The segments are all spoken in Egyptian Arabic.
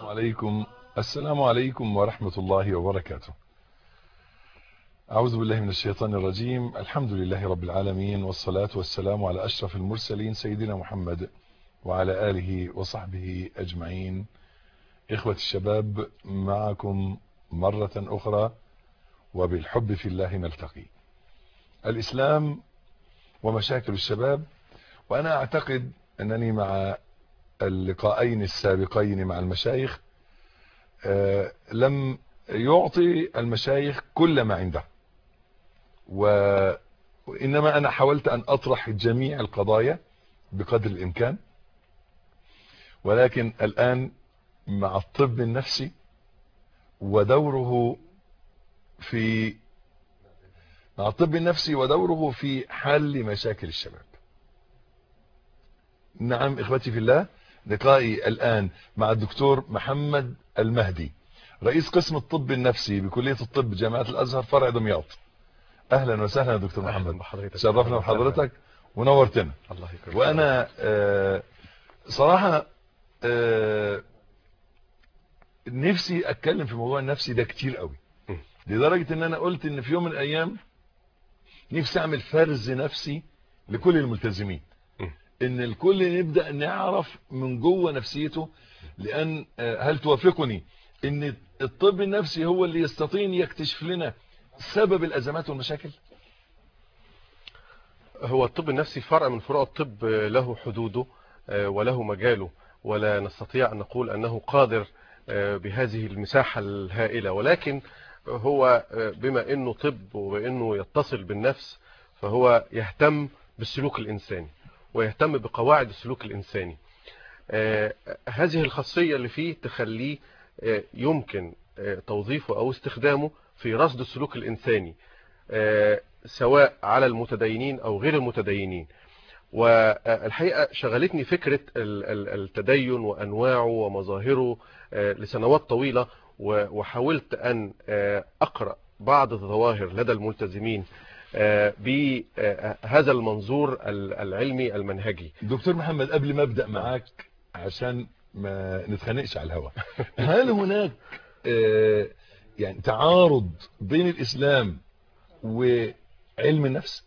عليكم السلام عليكم ورحمة الله وبركاته أعوذ بالله من الشيطان الرجيم الحمد لله رب العالمين والصلاة والسلام على أشرف المرسلين سيدنا محمد وعلى آله وصحبه أجمعين إخوة الشباب معكم مرة أخرى وبالحب في الله نلتقي الإسلام ومشاكل الشباب وأنا أعتقد أنني مع اللقاءين السابقين مع المشايخ آه لم يعطي المشايخ كل ما عنده وإنما أنا حاولت أن أطرح جميع القضايا بقدر الإمكان ولكن الآن مع الطب النفسي ودوره في مع الطب النفسي ودوره في حل مشاكل الشباب نعم إخوتي في الله لقائي الآن مع الدكتور محمد المهدي رئيس قسم الطب النفسي بكلية الطب جامعة الأزهر فرع دمياط أهلا وسهلا يا دكتور محمد بحضرتك شرفنا بحضرتك ونورتنا الله يكرمك وأنا آه صراحة آه نفسي أتكلم في موضوع النفسي ده كتير قوي م. لدرجة ان انا قلت ان في يوم من الايام نفسي اعمل فرز نفسي لكل الملتزمين م. ان الكل نبدأ نعرف من جوه نفسيته لان آه، هل توافقني ان الطب النفسي هو اللي يستطيع أن يكتشف لنا سبب الازمات والمشاكل هو الطب النفسي فرع من فروع الطب له حدوده آه، وله مجاله ولا نستطيع أن نقول أنه قادر آه، بهذه المساحة الهائلة ولكن هو آه، بما أنه طب وبأنه يتصل بالنفس فهو يهتم بالسلوك الإنساني ويهتم بقواعد السلوك الإنساني آه، هذه الخاصية اللي فيه تخليه آه، يمكن آه، توظيفه أو استخدامه في رصد السلوك الإنساني آه، سواء على المتدينين أو غير المتدينين والحقيقة شغلتني فكرة ال- ال- التدين وأنواعه ومظاهره آه، لسنوات طويلة و- وحاولت أن آه، أقرأ بعض الظواهر لدى الملتزمين آه، بهذا المنظور ال- العلمي المنهجي دكتور محمد قبل ما ابدأ معاك عشان ما نتخانقش على الهواء هل هناك آه، يعني تعارض بين الاسلام وعلم النفس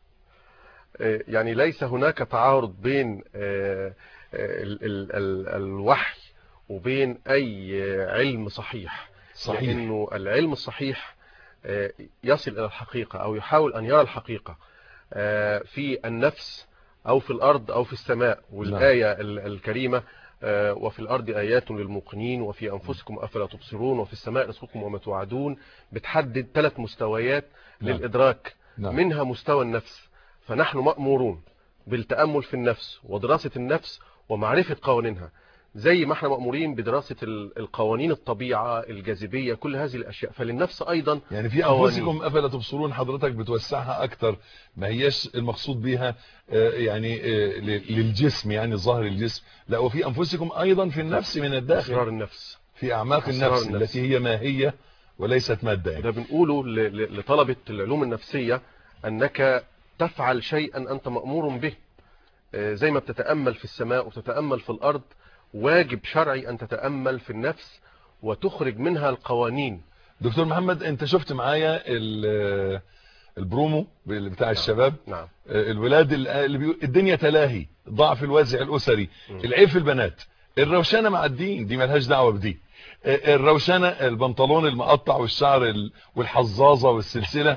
آه، يعني ليس هناك تعارض بين آه، آه، ال- ال- ال- الوحي وبين أي علم صحيح صحيح لأنه العلم الصحيح آه، يصل إلى الحقيقة أو يحاول أن يرى الحقيقة آه، في النفس أو في الأرض أو في السماء والآية ال- الكريمة آه، وفي الأرض آيات للموقنين وفي أنفسكم أفلا تبصرون وفي السماء رزقكم وما توعدون بتحدد ثلاث مستويات نعم. للإدراك نعم. منها مستوى النفس فنحن مأمورون بالتأمل في النفس ودراسة النفس ومعرفة قوانينها زي ما احنا مأمورين بدراسة ال- القوانين الطبيعة الجاذبية كل هذه الأشياء فللنفس أيضا يعني في قوانين. انفسكم افلا تبصرون حضرتك بتوسعها اكتر ما هياش المقصود بيها آه، يعني آه، ل- للجسم يعني ظاهر الجسم لا وفي انفسكم ايضا في النفس من أسرار الداخل النفس في اعماق أسرار النفس النفس. التي هي ماهيه وليست ماده يعني. ده بنقوله ل- ل- لطلبة العلوم النفسية أنك تفعل شيئا أنت مأمور به آه، زي ما بتتأمل في السماء وتتأمل في الأرض واجب شرعي أن تتأمل في النفس وتخرج منها القوانين دكتور محمد انت شفت معايا ال- البرومو بتاع الشباب نعم الولاد اللي بيقول الدنيا تلاهي ضعف الوازع الاسري م. العيب في البنات الروشنه مع الدين دي ملهاش دعوه بدي الروشنه البنطلون المقطع والشعر ال- والحظاظه والسلسله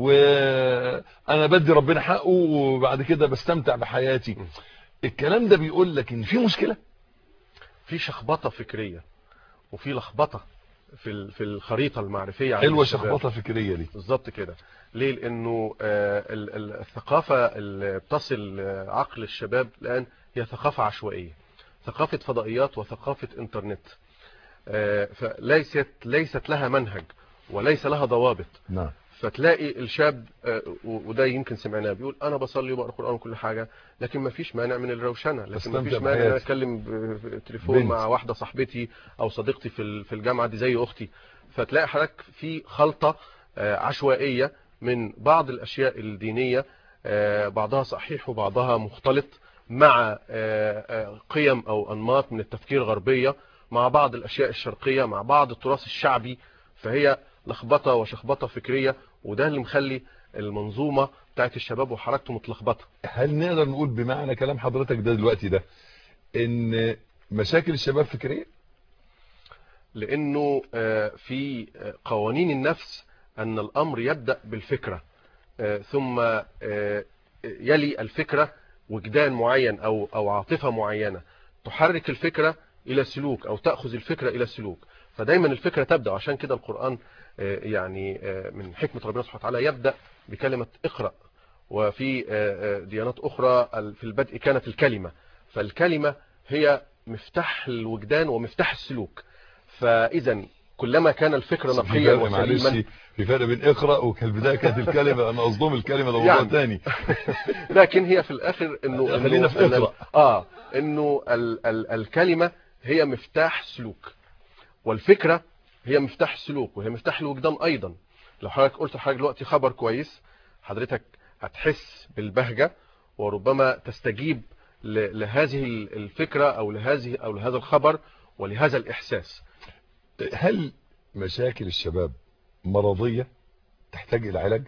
وانا بدي ربنا حقه وبعد كده بستمتع بحياتي م. الكلام ده بيقول لك ان في مشكله في شخبطة فكرية وفي لخبطة في ال- في الخريطة المعرفية عند حلوه الشباب. شخبطه فكريه دي بالظبط كده ليه لانه آه، ال- ال- الثقافة اللي بتصل آه، عقل الشباب الان هي ثقافة عشوائية ثقافة فضائيات وثقافة انترنت آه، فليست ليست لها منهج وليس لها ضوابط نعم فتلاقي الشاب آه، و- وده يمكن سمعناه بيقول انا بصلي وبقرا قران وكل حاجه لكن ما فيش مانع من الروشنه لكن ما بستمتع فيش مانع ان أنا بحياتي. اتكلم ب- في التليفون بنت. مع واحده صاحبتي او صديقتي في ال- في الجامعه دي زي اختي فتلاقي حضرتك في خلطه آه، عشوائيه من بعض الاشياء الدينيه آه، بعضها صحيح وبعضها مختلط مع آه، آه، قيم او انماط من التفكير غربيه مع بعض الاشياء الشرقيه مع بعض التراث الشعبي فهي لخبطه وشخبطه فكريه وده اللي مخلي المنظومه بتاعت الشباب وحركته متلخبطه هل نقدر نقول بمعنى كلام حضرتك ده دلوقتي ده ان مشاكل الشباب فكريه لانه آه، في آه، قوانين النفس ان الامر يبدا بالفكره آه، ثم آه، يلي الفكره وجدان معين او او عاطفه معينه تحرك الفكره الى سلوك او تاخذ الفكره الى سلوك فدايما الفكره تبدا عشان كده القران آه، يعني آه، من حكمه ربنا سبحانه وتعالى يبدا بكلمه اقرا وفي آه، آه، ديانات اخرى ال- في البدء كانت الكلمه فالكلمه هي مفتاح الوجدان ومفتاح السلوك فاذا كلما كان الفكر في نقيا فرق معلش وسليما في فرق بين اقرا وكالبدايه كانت الكلمه انا قصدهم الكلمه ده موضوع يعني. تاني لكن هي في الاخر انه إنه- خلينا في إن ال- اقرأ. اه انه ال ال الكلمه هي مفتاح سلوك والفكره هي مفتاح السلوك وهي مفتاح الوجدان ايضا لو حضرتك قلت لحضرتك دلوقتي خبر كويس حضرتك هتحس بالبهجه وربما تستجيب ل- لهذه الفكره او لهذه او لهذا الخبر ولهذا الاحساس هل مشاكل الشباب مرضيه تحتاج الى علاج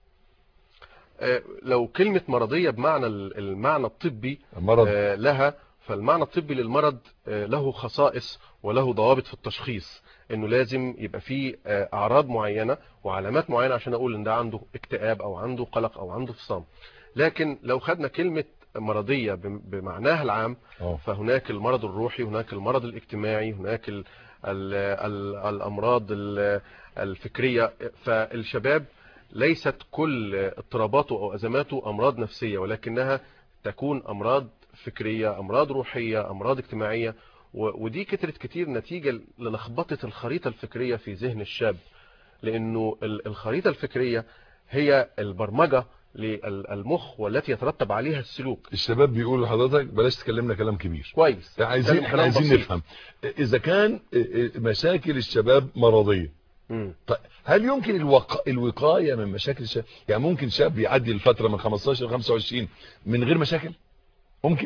آه، لو كلمه مرضيه بمعنى ال- المعنى الطبي مرض آه، لها فالمعنى الطبي للمرض آه، له خصائص وله ضوابط في التشخيص انه لازم يبقى فيه آه، اعراض معينه وعلامات معينه عشان اقول ان ده عنده اكتئاب او عنده قلق او عنده فصام لكن لو خدنا كلمه مرضيه بم- بمعناها العام اه فهناك المرض الروحي هناك المرض الاجتماعي هناك ال ال ال الامراض ال- الفكريه فالشباب ليست كل اضطراباته او ازماته امراض نفسيه ولكنها تكون امراض فكريه امراض روحيه امراض اجتماعيه و- ودي كترت كتير نتيجه للخبطه الخريطه الفكريه في ذهن الشاب لانه ال- الخريطه الفكريه هي البرمجه للمخ والتي يترتب عليها السلوك الشباب بيقولوا لحضرتك بلاش تكلمنا كلام كبير كويس عايزين كلام احنا عايزين بسيط. نفهم اذا كان مشاكل الشباب مرضيه مم. طيب هل يمكن الوق... الوقايه من مشاكل الشباب يعني ممكن شاب يعدي الفتره من 15 ل 25 من غير مشاكل ممكن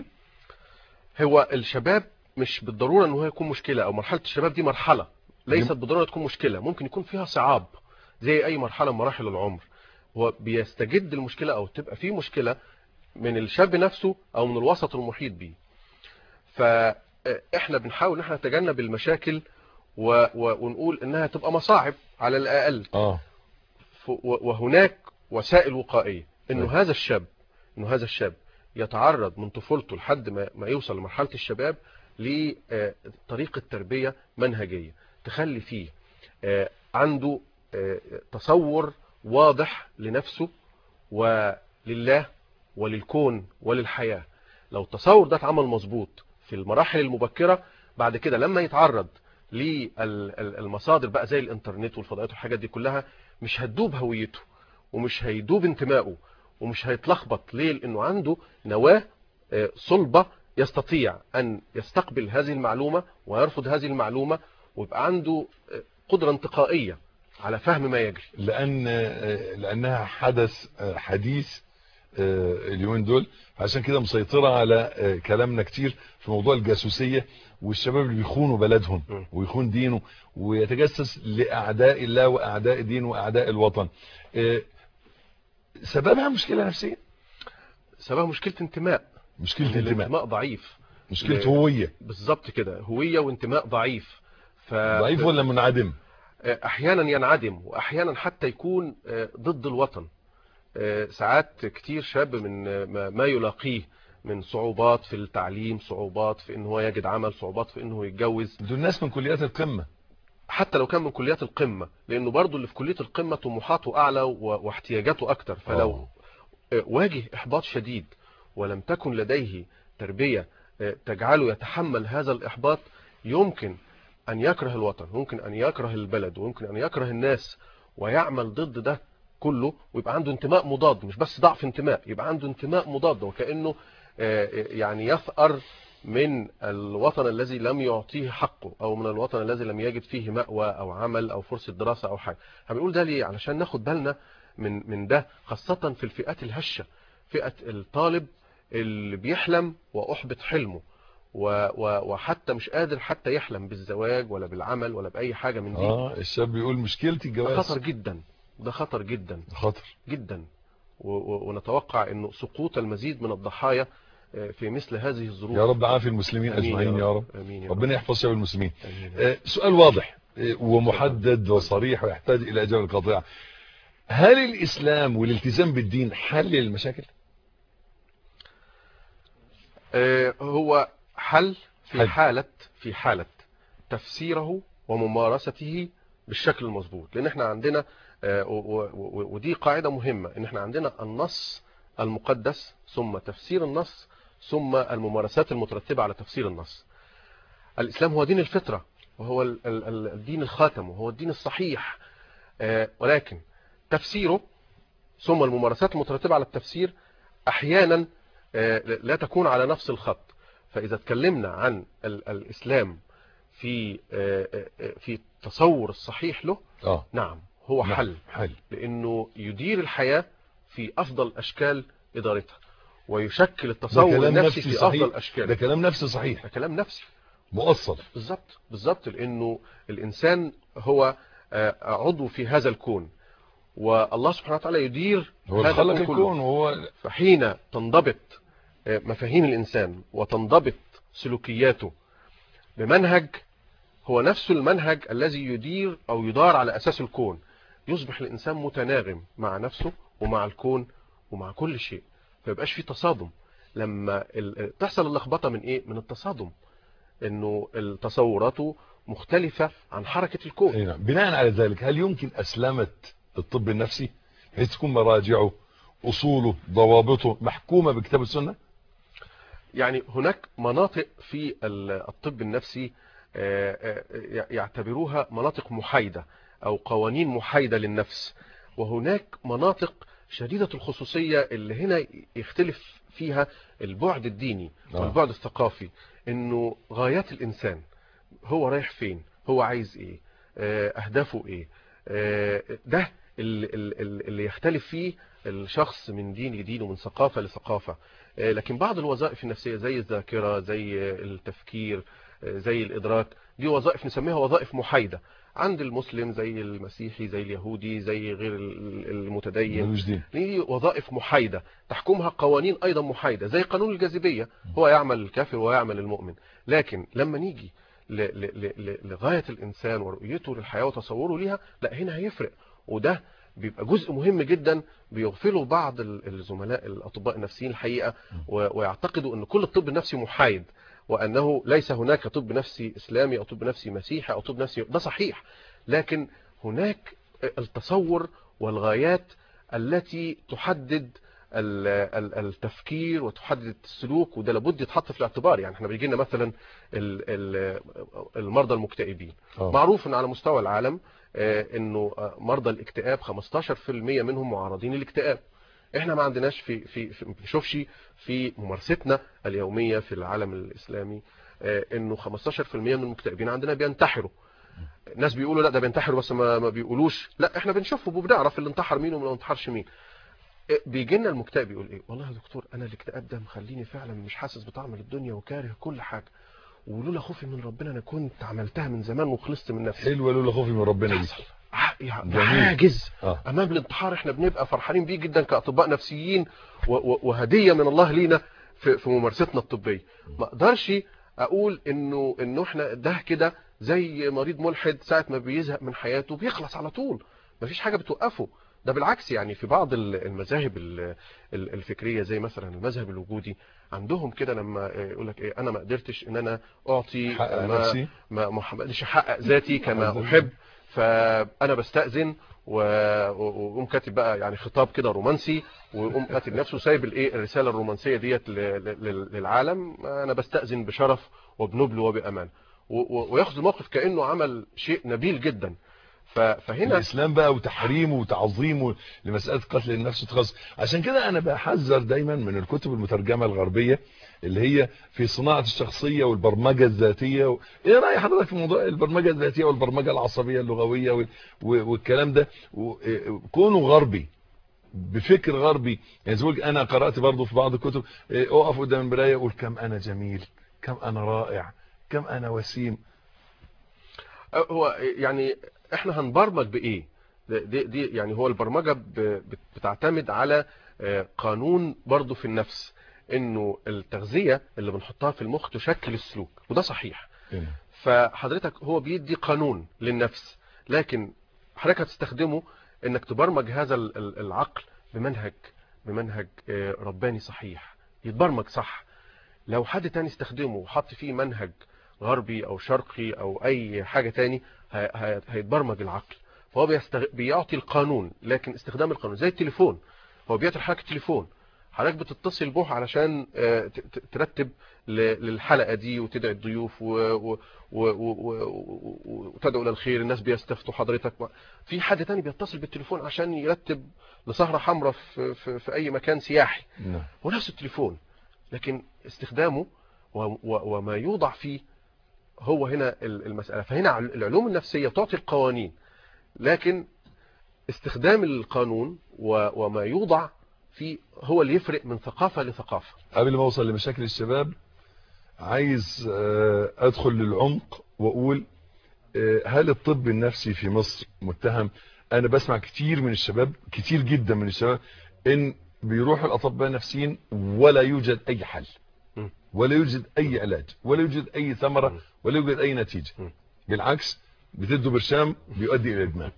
هو الشباب مش بالضرورة ان هو يكون مشكلة او مرحلة الشباب دي مرحلة ليست جم- بالضرورة تكون مشكلة ممكن يكون فيها صعاب زي اي مرحلة من مراحل العمر هو بيستجد المشكلة او تبقى فيه مشكلة من الشاب نفسه او من الوسط المحيط بيه فاحنا بنحاول ان احنا نتجنب المشاكل و... و... ونقول انها تبقى مصاعب على الاقل اه ف- و- وهناك وسائل وقائية انه طيب. هذا الشاب انه هذا الشاب يتعرض من طفولته لحد ما, ما يوصل لمرحلة الشباب لطريقة تربية منهجية تخلي فيه آه، عنده آه، تصور واضح لنفسه ولله وللكون وللحياة لو التصور ده اتعمل مظبوط في المراحل المبكرة بعد كده لما يتعرض للمصادر بقى زي الانترنت والفضائيات والحاجات دي كلها مش هتدوب هويته ومش هيدوب انتمائه ومش هيتلخبط ليه لانه عنده نواة آه، صلبة يستطيع ان يستقبل هذه المعلومة ويرفض هذه المعلومة ويبقى عنده آه، قدرة انتقائية على فهم ما يجري لان آه، لانها حدث آه، حديث آه، اليومين دول عشان كده مسيطرة على آه، كلامنا كتير في موضوع الجاسوسية والشباب اللي بيخونوا بلدهم م. ويخون دينه ويتجسس لأعداء الله وأعداء الدين وأعداء الوطن آه، سببها مشكلة نفسية سبب مشكلة انتماء مشكلة إن انتماء الانتماء ضعيف مشكلة ل- هوية بالظبط كده هوية وانتماء ضعيف ف... ضعيف ولا منعدم احيانا ينعدم واحيانا حتى يكون آه، ضد الوطن آه، ساعات كتير شاب من آه، ما- ما يلاقيه من صعوبات في التعليم صعوبات في ان هو يجد عمل صعوبات في انه يتجوز دول ناس من كليات القمة حتى لو كان من كليات القمة لانه برضو اللي في كلية القمة طموحاته اعلى و- واحتياجاته اكتر فلو آه. آه، واجه احباط شديد ولم تكن لديه تربية آه، تجعله يتحمل هذا الاحباط يمكن ان يكره الوطن ممكن ان يكره البلد ويمكن ان يكره الناس ويعمل ضد ده كله ويبقى عنده انتماء مضاد مش بس ضعف انتماء يبقى عنده انتماء مضاد وكأنه آه، يعني يثأر من الوطن الذي لم يعطيه حقه او من الوطن الذي لم يجد فيه مأوى او عمل او فرصة دراسة او حاجة احنا بنقول ده ليه علشان ناخد بالنا من من ده خاصة في الفئات الهشة فئة الطالب اللي بيحلم واحبط حلمه و- و- وحتى مش قادر حتى يحلم بالزواج ولا بالعمل ولا بأي حاجة من دي اه الشاب بيقول مشكلتي ده الجواز خطر جدا ده خطر جدا خطر جدا و- و- ونتوقع انه سقوط المزيد من الضحايا آه، في مثل هذه الظروف يا رب عافي المسلمين آمين اجمعين يا رب امين يا ربنا يحفظ شباب المسلمين آمين يا رب. آه، سؤال واضح آه، ومحدد وصريح ويحتاج الى اجابه قاطعه هل الاسلام والالتزام بالدين حل للمشاكل آه، هو حل في حل. حالة في حالة تفسيره وممارسته بالشكل المظبوط لان احنا عندنا آه، و- و- و- ودي قاعدة مهمة ان احنا عندنا النص المقدس ثم تفسير النص ثم الممارسات المترتبة على تفسير النص الاسلام هو دين الفطرة وهو ال- ال- ال- الدين الخاتم وهو الدين الصحيح آه، ولكن تفسيره ثم الممارسات المترتبة على التفسير احيانا آه، لا تكون على نفس الخط فإذا اتكلمنا عن ال- الإسلام في آه، آه، في التصور الصحيح له اه نعم هو نعم، حل حل لأنه يدير الحياة في أفضل أشكال إدارتها ويشكل ده التصور كلام النفسي نفسي في صحيح أفضل ده أشكاله كلام نفسي صحيح ده كلام نفسي مؤصل بالظبط بالظبط لأنه الإنسان هو آه، عضو في هذا الكون والله سبحانه وتعالى يدير هو هذا اللي خلق كله. الكون وهو فحين تنضبط آه، مفاهيم الإنسان وتنضبط سلوكياته بمنهج هو نفس المنهج الذي يدير أو يدار على أساس الكون يصبح الإنسان متناغم مع نفسه ومع الكون ومع كل شيء فيبقاش في تصادم لما ال- تحصل اللخبطة من إيه؟ من التصادم إنه تصوراته مختلفة عن حركة الكون أي نعم. بناء على ذلك هل يمكن أسلمة الطب النفسي بحيث تكون مراجعه أصوله ضوابطه محكومة بكتاب السنة يعني هناك مناطق في ال- الطب النفسي آه، آه، يعتبروها مناطق محايدة أو قوانين محايدة للنفس وهناك مناطق شديدة الخصوصية اللي هنا يختلف فيها البعد الديني آه. والبعد الثقافي انه غايات الانسان هو رايح فين هو عايز ايه آه، اهدافه ايه آه، ده ال- ال- ال- اللي يختلف فيه الشخص من دين لدين ومن ثقافة لثقافة آه، لكن بعض الوظائف النفسية زي الذاكرة زي التفكير آه، زي الإدراك دي وظائف نسميها وظائف محايدة عند المسلم زي المسيحي زي اليهودي زي غير ال- المتدين ملوش دين دي وظائف محايدة تحكمها قوانين أيضا محايدة زي قانون الجاذبية هو يعمل الكافر ويعمل المؤمن لكن لما نيجي ل- ل- ل- ل- لغاية الإنسان ورؤيته للحياة وتصوره ليها لا هنا هيفرق وده بيبقى جزء مهم جدا بيغفله بعض ال- الزملاء الأطباء النفسيين الحقيقة و- ويعتقدوا أن كل الطب النفسي محايد وأنه ليس هناك طب نفسي إسلامي أو طب نفسي مسيحي أو طب نفسي ده صحيح لكن هناك التصور والغايات التي تحدد ال- ال- التفكير وتحدد السلوك وده لابد يتحط في الاعتبار يعني احنا بيجي لنا مثلا ال- ال- المرضى المكتئبين آه. معروف ان على مستوى العالم آه، انه آه، مرضى الاكتئاب 15% منهم معرضين للاكتئاب احنا ما عندناش في في في- ما بنشوفش في ممارستنا اليوميه في العالم الاسلامي آه، انه 15% من المكتئبين عندنا بينتحروا ناس بيقولوا لا ده بينتحروا بس ما, ما بيقولوش لا احنا بنشوفه وبنعرف اللي انتحر مين وما انتحرش مين إيه، بيجي لنا المكتئب يقول ايه والله يا دكتور انا الاكتئاب ده مخليني فعلا مش حاسس بطعم الدنيا وكاره كل حاجه ولولا خوفي من ربنا انا كنت عملتها من زمان وخلصت من نفسي حلوة لولا خوفي من ربنا دي تحصل ع- يعني جميل. عاجز آه. امام الانتحار احنا بنبقى فرحانين بيه جدا كاطباء نفسيين و- و- وهديه من الله لينا في في ممارستنا الطبيه ما اقدرش اقول انه انه احنا ده كده زي مريض ملحد ساعه ما بيزهق من حياته بيخلص على طول مفيش حاجه بتوقفه ده بالعكس يعني في بعض ال- المذاهب ال- ال- الفكريه زي مثلا المذهب الوجودي عندهم كده لما يقول لك ايه انا ما قدرتش ان انا اعطي حقق ما نفسي ما ما حققتش احقق ذاتي كما حقق احب فانا بستأذن و- و- واقوم كاتب بقى يعني خطاب كده رومانسي ويقوم كاتب نفسه سايب الايه الرساله الرومانسيه ديت ل- ل- للعالم انا بستأذن بشرف وبنبل وبامان و- و- وياخذ الموقف كانه عمل شيء نبيل جدا ف- فهنا الإسلام بقى وتحريمه وتعظيمه لمسألة قتل النفس وتخصص عشان كده أنا بحذر دايما من الكتب المترجمة الغربية اللي هي في صناعة الشخصية والبرمجة الذاتية و... إيه رأي حضرتك في موضوع البرمجة الذاتية والبرمجة العصبية اللغوية وال... و... والكلام ده و... إيه، كونه غربي بفكر غربي يعني زي ما قلت انا قرات برضه في بعض الكتب إيه، اقف قدام المرايه اقول كم انا جميل كم انا رائع كم انا وسيم هو يعني احنا هنبرمج بايه دي, دي يعني هو البرمجه ب- بتعتمد على آه، قانون برضو في النفس انه التغذيه اللي بنحطها في المخ تشكل السلوك وده صحيح هنا. فحضرتك هو بيدي قانون للنفس لكن حضرتك هتستخدمه انك تبرمج هذا ال- ال- العقل بمنهج بمنهج آه، رباني صحيح يتبرمج صح لو حد تاني استخدمه وحط فيه منهج غربي او شرقي او اي حاجة تاني هي- هي- هيتبرمج العقل فهو بيستغ... بيعطي القانون لكن استخدام القانون زي التليفون هو بيعطي حضرتك التليفون حضرتك بتتصل به علشان آه، ت- ت- ترتب ل- للحلقة دي وتدعي الضيوف و... و... و... و... و... وتدعو للخير الناس بيستفتوا حضرتك في حد تاني بيتصل بالتليفون عشان يرتب لسهرة حمراء في... في... في اي مكان سياحي نعم هو نفس التليفون لكن استخدامه و... و... وما يوضع فيه هو هنا ال- المسألة فهنا عل- العلوم النفسية تعطي القوانين لكن استخدام القانون و... وما يوضع فيه هو اللي يفرق من ثقافة لثقافة قبل ما اوصل لمشاكل الشباب عايز آه، ادخل للعمق واقول آه، هل الطب النفسي في مصر متهم انا بسمع كتير من الشباب كتير جدا من الشباب ان بيروحوا الاطباء النفسيين ولا يوجد اي حل م. ولا يوجد اي علاج ولا يوجد اي م. ثمرة ولا يوجد اي نتيجة م. بالعكس بتدوا برشام بيؤدي الى ادمان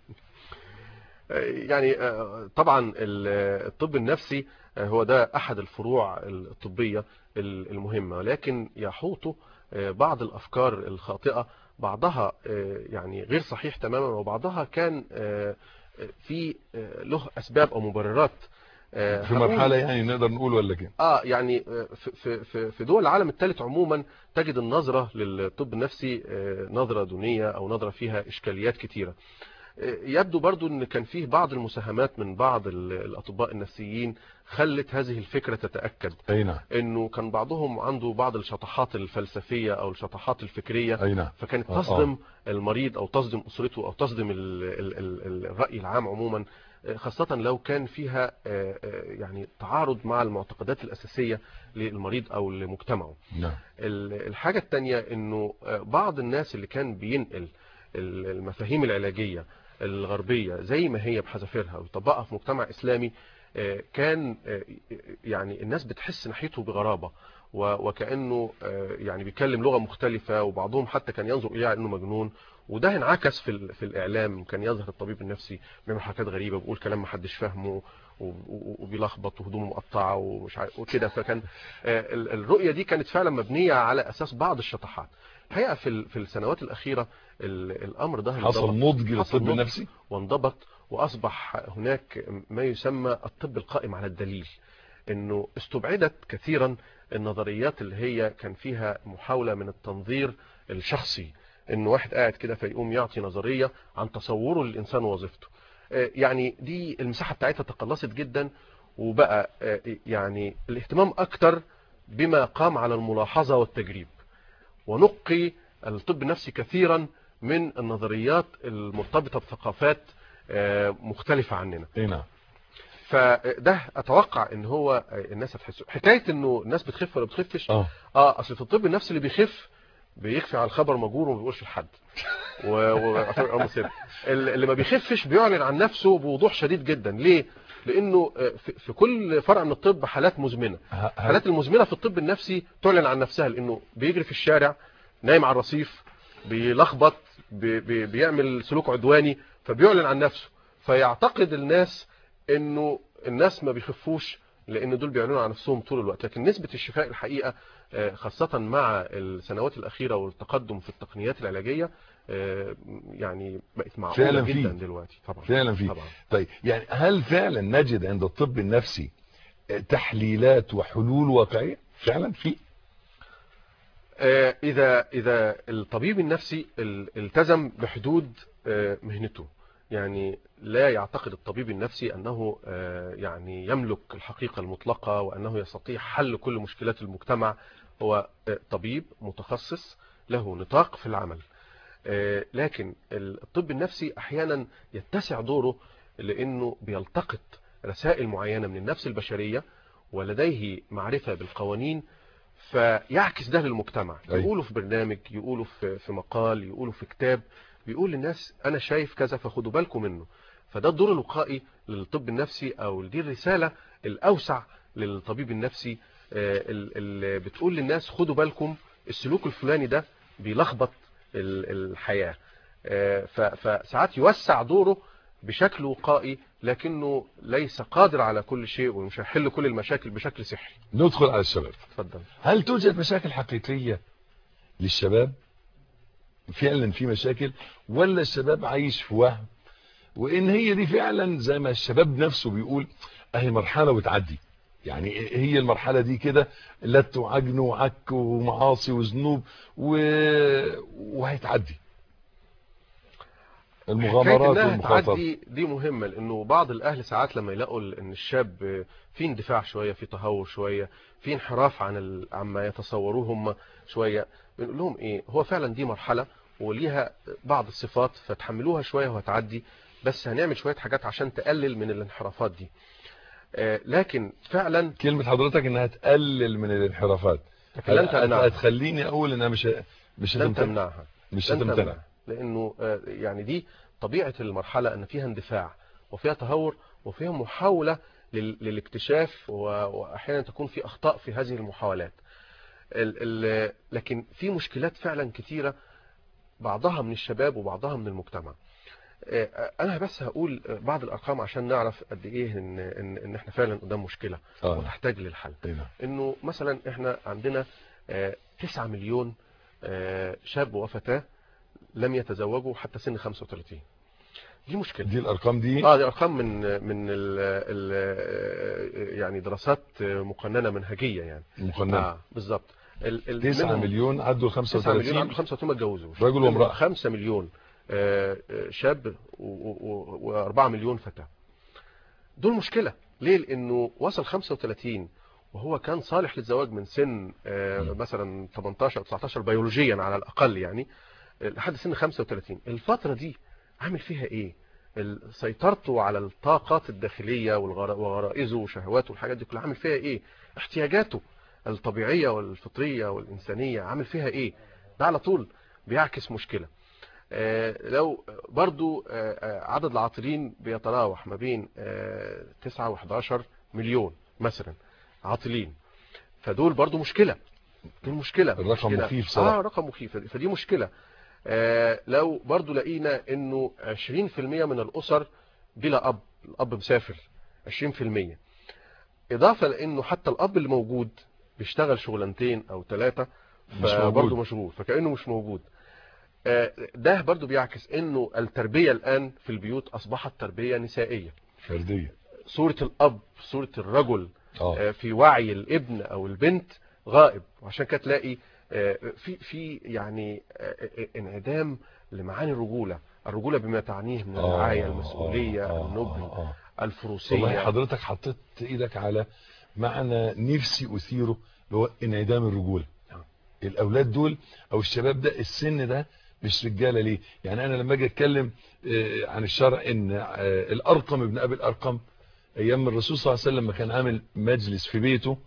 يعني آه، طبعا ال- الطب النفسي آه، هو ده أحد الفروع الطبية ال- المهمة لكن يحوطه آه، بعض الأفكار الخاطئة بعضها آه، يعني غير صحيح تماما وبعضها كان آه، في آه، له أسباب أو مبررات آه، في هقول- مرحلة يعني نقدر نقول ولا كده اه يعني آه، في في في في دول العالم الثالث عموما تجد النظره للطب النفسي آه، نظره دونيه او نظره فيها اشكاليات كتيره آه، يبدو برضو ان كان فيه بعض المساهمات من بعض ال- الاطباء النفسيين خلت هذه الفكره تتاكد اي نعم انه كان بعضهم عنده بعض الشطحات الفلسفيه او الشطحات الفكريه اي نعم فكانت آه، آه. تصدم المريض او تصدم اسرته او تصدم ال ال ال الراي العام عموما آه، خاصة لو كان فيها آه، آه، يعني تعارض مع المعتقدات الأساسية للمريض أو لمجتمعه نعم ال- الحاجة التانية انه آه، بعض الناس اللي كان بينقل ال- المفاهيم العلاجية الغربية زي ما هي بحذافيرها ويطبقها في مجتمع إسلامي آه، كان آه، يعني الناس بتحس ناحيته بغرابة و- وكأنه آه، يعني بيتكلم لغة مختلفة وبعضهم حتى كان ينظر إليه على أنه مجنون وده انعكس في ال- في الإعلام كان يظهر الطبيب النفسي بيعمل حركات غريبة بيقول كلام محدش فاهمه و- و- وبيلخبط وهدومه مقطعة ومش عارف وكده فكان آه، ال- الرؤية دي كانت فعلا مبنية على أساس بعض الشطحات الحقيقة في ال- في السنوات الأخيرة ال- الأمر ده حصل انضبط نضج حصل للطب نضج. النفسي وانضبط وأصبح هناك ما يسمى الطب القائم على الدليل انه استبعدت كثيرا النظريات اللي هي كان فيها محاولة من التنظير الشخصي انه واحد قاعد كده فيقوم يعطي نظرية عن تصوره للإنسان ووظيفته آه، يعني دي المساحة بتاعتها تقلصت جدا وبقى آه، يعني الاهتمام أكتر بما قام على الملاحظة والتجريب ونقي الطب النفسي كثيرا من النظريات المرتبطة بثقافات آه، مختلفة عننا اي نعم فده اتوقع ان هو الناس هتحسه حكايه انه الناس بتخف ولا بتخفش اه اه اصل في الطب النفسي اللي بيخف بيخفي على الخبر مجور وما بيقولش لحد و... و... أمر سر. ال- اللي ما بيخفش بيعلن عن نفسه بوضوح شديد جدا ليه لانه آه، في في كل فرع من الطب حالات مزمنه ه- ه- الحالات المزمنه في الطب النفسي تعلن عن نفسها لانه بيجري في الشارع نايم على الرصيف بيلخبط بي بي بيعمل سلوك عدواني فبيعلن عن نفسه فيعتقد الناس انه الناس ما بيخفوش لان دول بيعلنوا عن نفسهم طول الوقت لكن نسبة الشفاء الحقيقة آه، خاصة مع السنوات الأخيرة والتقدم في التقنيات العلاجية آه، يعني بقت معقولة فعلا في. جدا دلوقتي طبعا فعلا في طبعا طيب يعني هل فعلا نجد عند الطب النفسي تحليلات وحلول واقعية فعلا في آه، إذا إذا الطبيب النفسي ال- التزم بحدود آه، مهنته يعني لا يعتقد الطبيب النفسي أنه آه، يعني يملك الحقيقة المطلقة وأنه يستطيع حل كل مشكلات المجتمع هو آه، طبيب متخصص له نطاق في العمل آه، لكن الطب النفسي أحيانا يتسع دوره لأنه بيلتقط رسائل معينة من النفس البشرية ولديه معرفة بالقوانين فيعكس ده للمجتمع أيوة. يقولوا في برنامج يقولوا في في مقال يقولوا في كتاب بيقول للناس انا شايف كذا فخدوا بالكم منه فده الدور الوقائي للطب النفسي او دي الرساله الاوسع للطبيب النفسي آه، ال- اللي بتقول للناس خدوا بالكم السلوك الفلاني ده بيلخبط ال- الحياه آه، ف- فساعات يوسع دوره بشكل وقائي لكنه ليس قادر على كل شيء ومش هيحل كل المشاكل بشكل سحري ندخل على الشباب اتفضل هل توجد مشاكل حقيقية للشباب فعلا في مشاكل ولا الشباب عايش في وهم وان هي دي فعلا زي ما الشباب نفسه بيقول اهي مرحلة وتعدي يعني هي المرحلة دي كده لت وعجن وعك ومعاصي وذنوب و... وهيتعدي المغامرات حكاية انها والمخاطرات تعدي دي مهمة لانه بعض الاهل ساعات لما يلاقوا ان الشاب في اندفاع شوية في تهور شوية في انحراف عن ال... عما يتصوروه هم شوية بنقول لهم ايه هو فعلا دي مرحلة وليها بعض الصفات فتحملوها شوية وهتعدي بس هنعمل شوية حاجات عشان تقلل من الانحرافات دي آه، لكن فعلا كلمة حضرتك انها تقلل من الانحرافات لكن لن تمنعها هتخليني اقول انها مش مش لن هتمتنع تمنعها مش لن هتمتنع تمنع لانه آه، يعني دي طبيعة المرحلة ان فيها اندفاع وفيها تهور وفيها محاولة لل- للاكتشاف و- واحيانا تكون في اخطاء في هذه المحاولات ال ال لكن في مشكلات فعلا كتيرة بعضها من الشباب وبعضها من المجتمع آه، انا بس هقول بعض الارقام عشان نعرف قد ايه ان ان, إن احنا فعلا قدام مشكلة اه وتحتاج للحل ايوه انه مثلا احنا عندنا آه، 9 مليون آه، شاب وفتاة لم يتزوجوا حتى سن 35 دي مشكلة دي الارقام دي اه دي ارقام من من ال ال يعني دراسات مقننة منهجية يعني مقننة اه بالظبط ال- ال- 9 منهم مليون عدوا 9 مليون 35 عنده 35 ما اتجوزوش رجل وامرأة. 5 مليون آه، آه، شاب و4 مليون فتاة دول مشكلة ليه لانه وصل 35 وهو كان صالح للزواج من سن آه، مم. مثلا 18 او 19 بيولوجيا على الاقل يعني آه، لحد سن 35 الفترة دي عامل فيها ايه ال- سيطرته على الطاقات الداخلية والغر- وغرائزه وشهواته والحاجات دي كلها عامل فيها ايه احتياجاته الطبيعية والفطرية والإنسانية عامل فيها ايه ده على طول بيعكس مشكلة آه، لو برضو آه، آه، عدد العاطلين بيتراوح ما بين آه، 9 و11 مليون مثلا عاطلين فدول برضو مشكلة دول مشكلة الرقم مشكلة. مخيف صراحة. اه رقم مخيف فدي مشكلة آه، لو برضو لقينا انه 20% من الاسر بلا اب الاب مسافر 20% اضافة لانه حتى الاب اللي موجود بيشتغل شغلانتين او ثلاثة مش فبرضه موجود. مشغول فكأنه مش موجود آه، ده برضو بيعكس انه التربية الان في البيوت اصبحت تربية نسائية فردية صورة الاب صورة الرجل اه آه، في وعي الابن او البنت غائب وعشان كده تلاقي آه، في في يعني آه، آه، انعدام لمعاني الرجولة الرجولة بما تعنيه من آه، الرعاية المسؤولية آه، آه، النبل آه. والله الفروسية حضرتك حطيت ايدك على معنى نفسي اثيره اللي هو انعدام الرجوله نعم. الاولاد دول او الشباب ده السن ده مش رجاله ليه يعني انا لما اجي اتكلم آه، عن الشرع ان آه، الارقم ابن ابي الارقم ايام الرسول صلى الله عليه وسلم لما كان عامل مجلس في بيته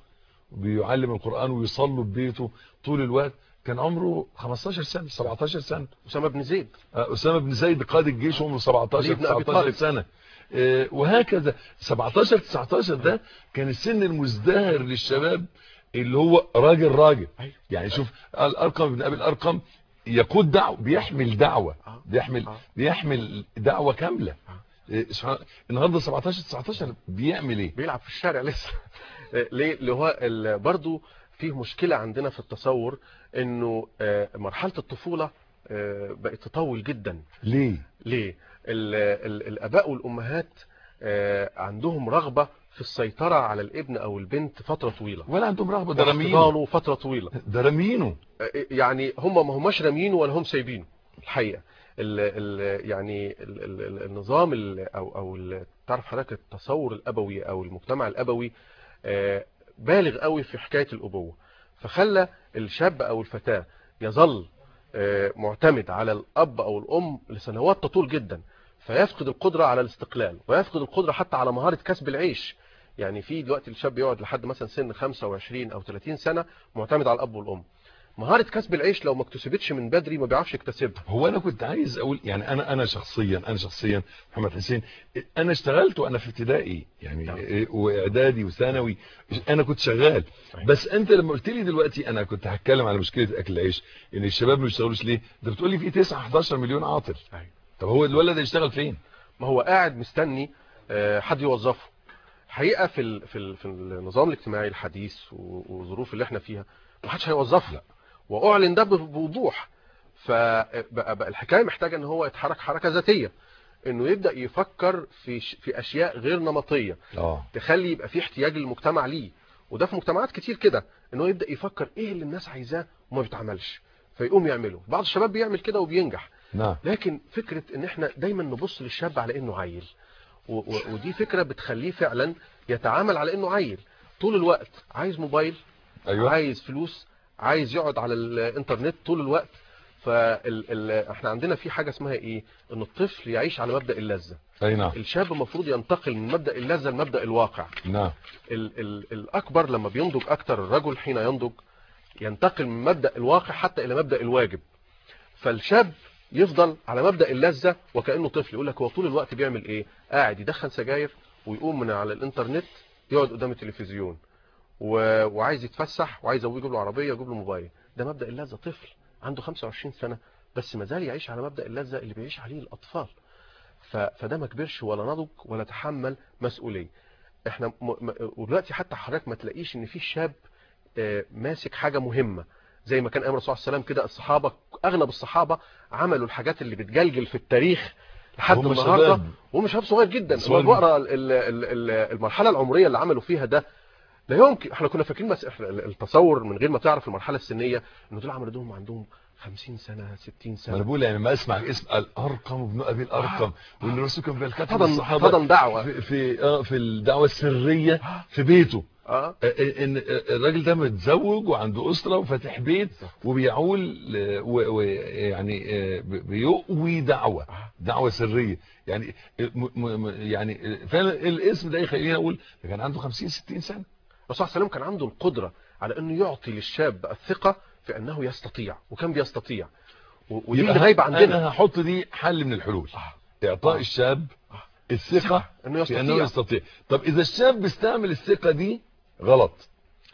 بيعلم القران ويصلوا في بيته طول الوقت كان عمره 15 سنه 17 سنه أسامة بن زيد آه، اسامه بن زيد قائد الجيش عمره 17 علي بن أبي 19 طالب. سنه آه، وهكذا 17 19 ده كان السن المزدهر للشباب اللي هو راجل راجل أيوة. يعني شوف الارقم ابن ابي الارقم يقود دعوه بيحمل دعوه آه. بيحمل آه. بيحمل دعوه كامله آه، سبحان النهارده 17 19 بيعمل ايه بيلعب في الشارع لسه ليه اللي هو ال- برضو فيه مشكلة عندنا في التصور انه آه، مرحلة الطفولة آه، بقت تطول جدا ليه ليه ال ال الاباء والامهات آه، عندهم رغبة في السيطرة على الابن او البنت فترة طويلة ولا عندهم رغبه ده راميينه واحتضانه فترة طويلة ده راميينه آه، يعني هم ما هماش رامينه ولا هم سايبينه الحقيقة ال ال يعني ال ال ال النظام ال او او ال- تعرف حضرتك التصور الابوي او المجتمع الابوي آه، بالغ قوي في حكاية الابوة فخلى الشاب او الفتاة يظل آه، معتمد على الاب او الام لسنوات تطول جدا فيفقد القدرة على الاستقلال ويفقد القدرة حتى على مهارة كسب العيش يعني في دلوقتي الشاب يقعد لحد مثلا سن 25 او 30 سنه معتمد على الاب والام مهاره كسب العيش لو ما اكتسبتش من بدري ما بيعرفش يكتسبها هو انا كنت عايز اقول يعني انا انا شخصيا انا شخصيا محمد حسين انا اشتغلت وانا في ابتدائي يعني نعم. إيه، واعدادي وثانوي انا كنت شغال صحيح. بس انت لما قلت لي دلوقتي انا كنت هتكلم على مشكله اكل العيش ان الشباب ما بيشتغلوش ليه ده بتقول لي في 9 11 مليون عاطل أيوة. طب هو الولد ده يشتغل فين ما هو قاعد مستني آه، حد يوظفه حقيقه في ال- في ال- في النظام الاجتماعي الحديث و- والظروف اللي احنا فيها ما حدش هيوظفه لا. واعلن ده ب- بوضوح فبقى بقى الحكايه محتاجه ان هو يتحرك حركه ذاتيه انه يبدا يفكر في ش- في اشياء غير نمطيه اه تخلي يبقى في احتياج للمجتمع ليه وده في مجتمعات كتير كده ان هو يبدا يفكر ايه اللي الناس عايزاه وما بيتعملش فيقوم يعمله بعض الشباب بيعمل كده وبينجح نعم لكن فكرة ان احنا دايما نبص للشاب على انه عيل و و ودي فكرة بتخليه فعلا يتعامل على انه عيل طول الوقت عايز موبايل ايوه عايز فلوس عايز يقعد على الانترنت طول الوقت فال ال احنا عندنا في حاجة اسمها ايه ان الطفل يعيش على مبدأ اللذة اي نعم الشاب المفروض ينتقل من مبدأ اللذة لمبدأ الواقع نعم ال ال الأكبر لما بينضج أكتر الرجل حين ينضج ينتقل من مبدأ الواقع حتى إلى مبدأ الواجب فالشاب يفضل على مبدأ اللذة وكأنه طفل يقول لك هو طول الوقت بيعمل إيه قاعد يدخن سجاير ويقوم من على الإنترنت يقعد قدام التلفزيون و... وعايز يتفسح وعايز أبوه يجيب له عربية يجيب له موبايل ده مبدأ اللذة طفل عنده 25 سنة بس ما زال يعيش على مبدأ اللذة اللي بيعيش عليه الأطفال ف... فده ما كبرش ولا نضج ولا تحمل مسؤولية احنا م... م... ودلوقتي حتى حضرتك ما تلاقيش ان في شاب آه، ماسك حاجة مهمة زي ما كان امر الرسول صلى الله عليه وسلم كده الصحابة اغلب الصحابة عملوا الحاجات اللي بتجلجل في التاريخ لحد هم النهارده شباب. وهم شباب صغير جدا صغير لما بقرا ال- ال- ال- ال- المرحله العمريه اللي عملوا فيها ده لا يمكن احنا كنا فاكرين بس إحنا التصور من غير ما تعرف المرحله السنيه ان دول عملوا دول عندهم 50 سنه 60 ما انا سنه بقول يعني ما اسمع اسم الارقم ابن ابي الارقم وان الرسول كان بيلتقي احتضن بالصحابه احتضن دعوه في في اه في الدعوه السريه في بيته اه آه، ان الراجل ده متزوج وعنده اسره وفاتح بيت وبيعول آه، و- ويعني آه، ب- بيقوي دعوه دعوه سريه يعني آه، م- م- م- يعني آه، فعلا الاسم ده يخليني اقول ده كان عنده 50 60 سنه الرسول صلى الله عليه وسلم كان عنده القدره على انه يعطي للشاب الثقه في انه يستطيع وكان بيستطيع و- ودي يبقى اللي غايبه عندنا انا هحط دي حل من الحلول اعطاء آه. الشاب الثقه انه في انه يستطيع يستطيع طب اذا الشاب بيستعمل الثقه دي غلط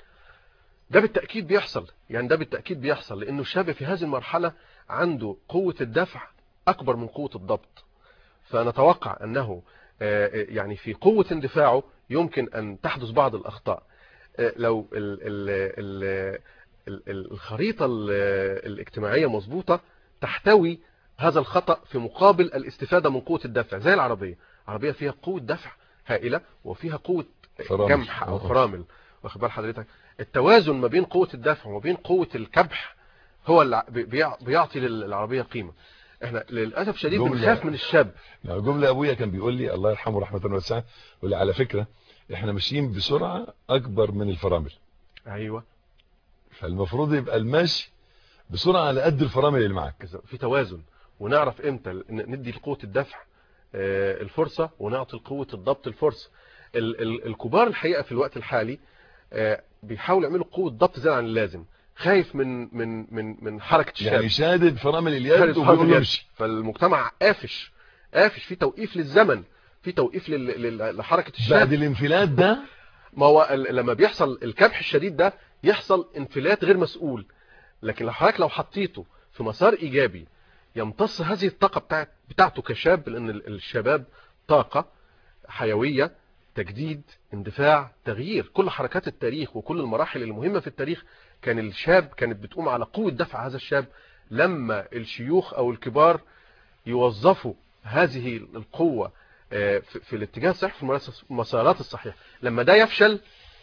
ده بالتأكيد بيحصل يعني ده بالتأكيد بيحصل لأنه الشاب في هذه المرحلة عنده قوة الدفع أكبر من قوة الضبط فنتوقع أنه آه، يعني في قوة اندفاعه يمكن أن تحدث بعض الأخطاء آه، لو ال ال ال ال- ال- الخريطة ال- الاجتماعية مظبوطة تحتوي هذا الخطأ في مقابل الاستفادة من قوة الدفع زي العربية العربية فيها قوة دفع هائلة وفيها قوة فرامل. جمح أو آه. فرامل واخد بال حضرتك التوازن ما بين قوة الدفع وما بين قوة الكبح هو اللي بي- بيع- بيعطي للعربية قيمة احنا للأسف شديد جملة- بنخاف من الشاب يعني جملة ابويا كان بيقول لي الله يرحمه رحمة واسعة يقول لي على فكرة احنا ماشيين بسرعة اكبر من الفرامل ايوه فالمفروض يبقى المشي بسرعة على قد الفرامل اللي معاك كذا. في توازن ونعرف امتى ن- ندي لقوة الدفع آه، الفرصة ونعطي لقوة الضبط الفرصة ال- ال- الكبار الحقيقة في الوقت الحالي آه، بيحاولوا يعملوا قوة ضبط زيادة عن اللازم خايف من من من من حركة الشاب يعني شادد فرامل خارج اليد فرامل وبيقول اليد. امشي فالمجتمع قافش قافش في توقيف للزمن في توقيف لل- لل- لحركة الشاب بعد الانفلات ده ما هو ال- لما بيحصل الكبح الشديد ده يحصل انفلات غير مسؤول لكن لو حضرتك لو حطيته في مسار ايجابي يمتص هذه الطاقه بتاعت بتاعته كشاب لان ال- الشباب طاقه حيويه تجديد اندفاع تغيير كل حركات التاريخ وكل المراحل المهمه في التاريخ كان الشاب كانت بتقوم على قوه دفع هذا الشاب لما الشيوخ او الكبار يوظفوا هذه القوه آه، في في الاتجاه الصحيح في المراس- المسارات الصحيحه لما ده يفشل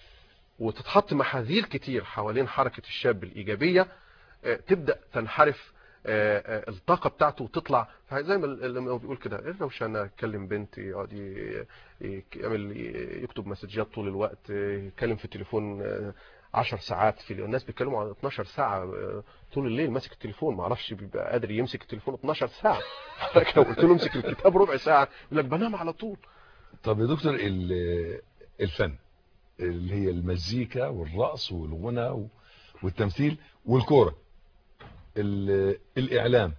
وتتحط محاذير كتير حوالين حركة الشاب الإيجابية آه، تبدأ تنحرف آه، آه، الطاقة بتاعته وتطلع زي ما ال- لما هو بيقول كده ايه روشانة يكلم بنت يقعد ي- ي- يعمل يكتب مسجات طول الوقت آه، يتكلم في التليفون آه، 10 ساعات في الناس بيتكلموا عن 12 ساعة آه، طول الليل ماسك التليفون ما اعرفش بيبقى قادر يمسك التليفون 12 ساعة لو قلت له امسك الكتاب ربع ساعة يقول لك بنام على طول طب يا دكتور ال- الفن اللي هي المزيكا والرقص والغنى و- والتمثيل والكوره ال- الاعلام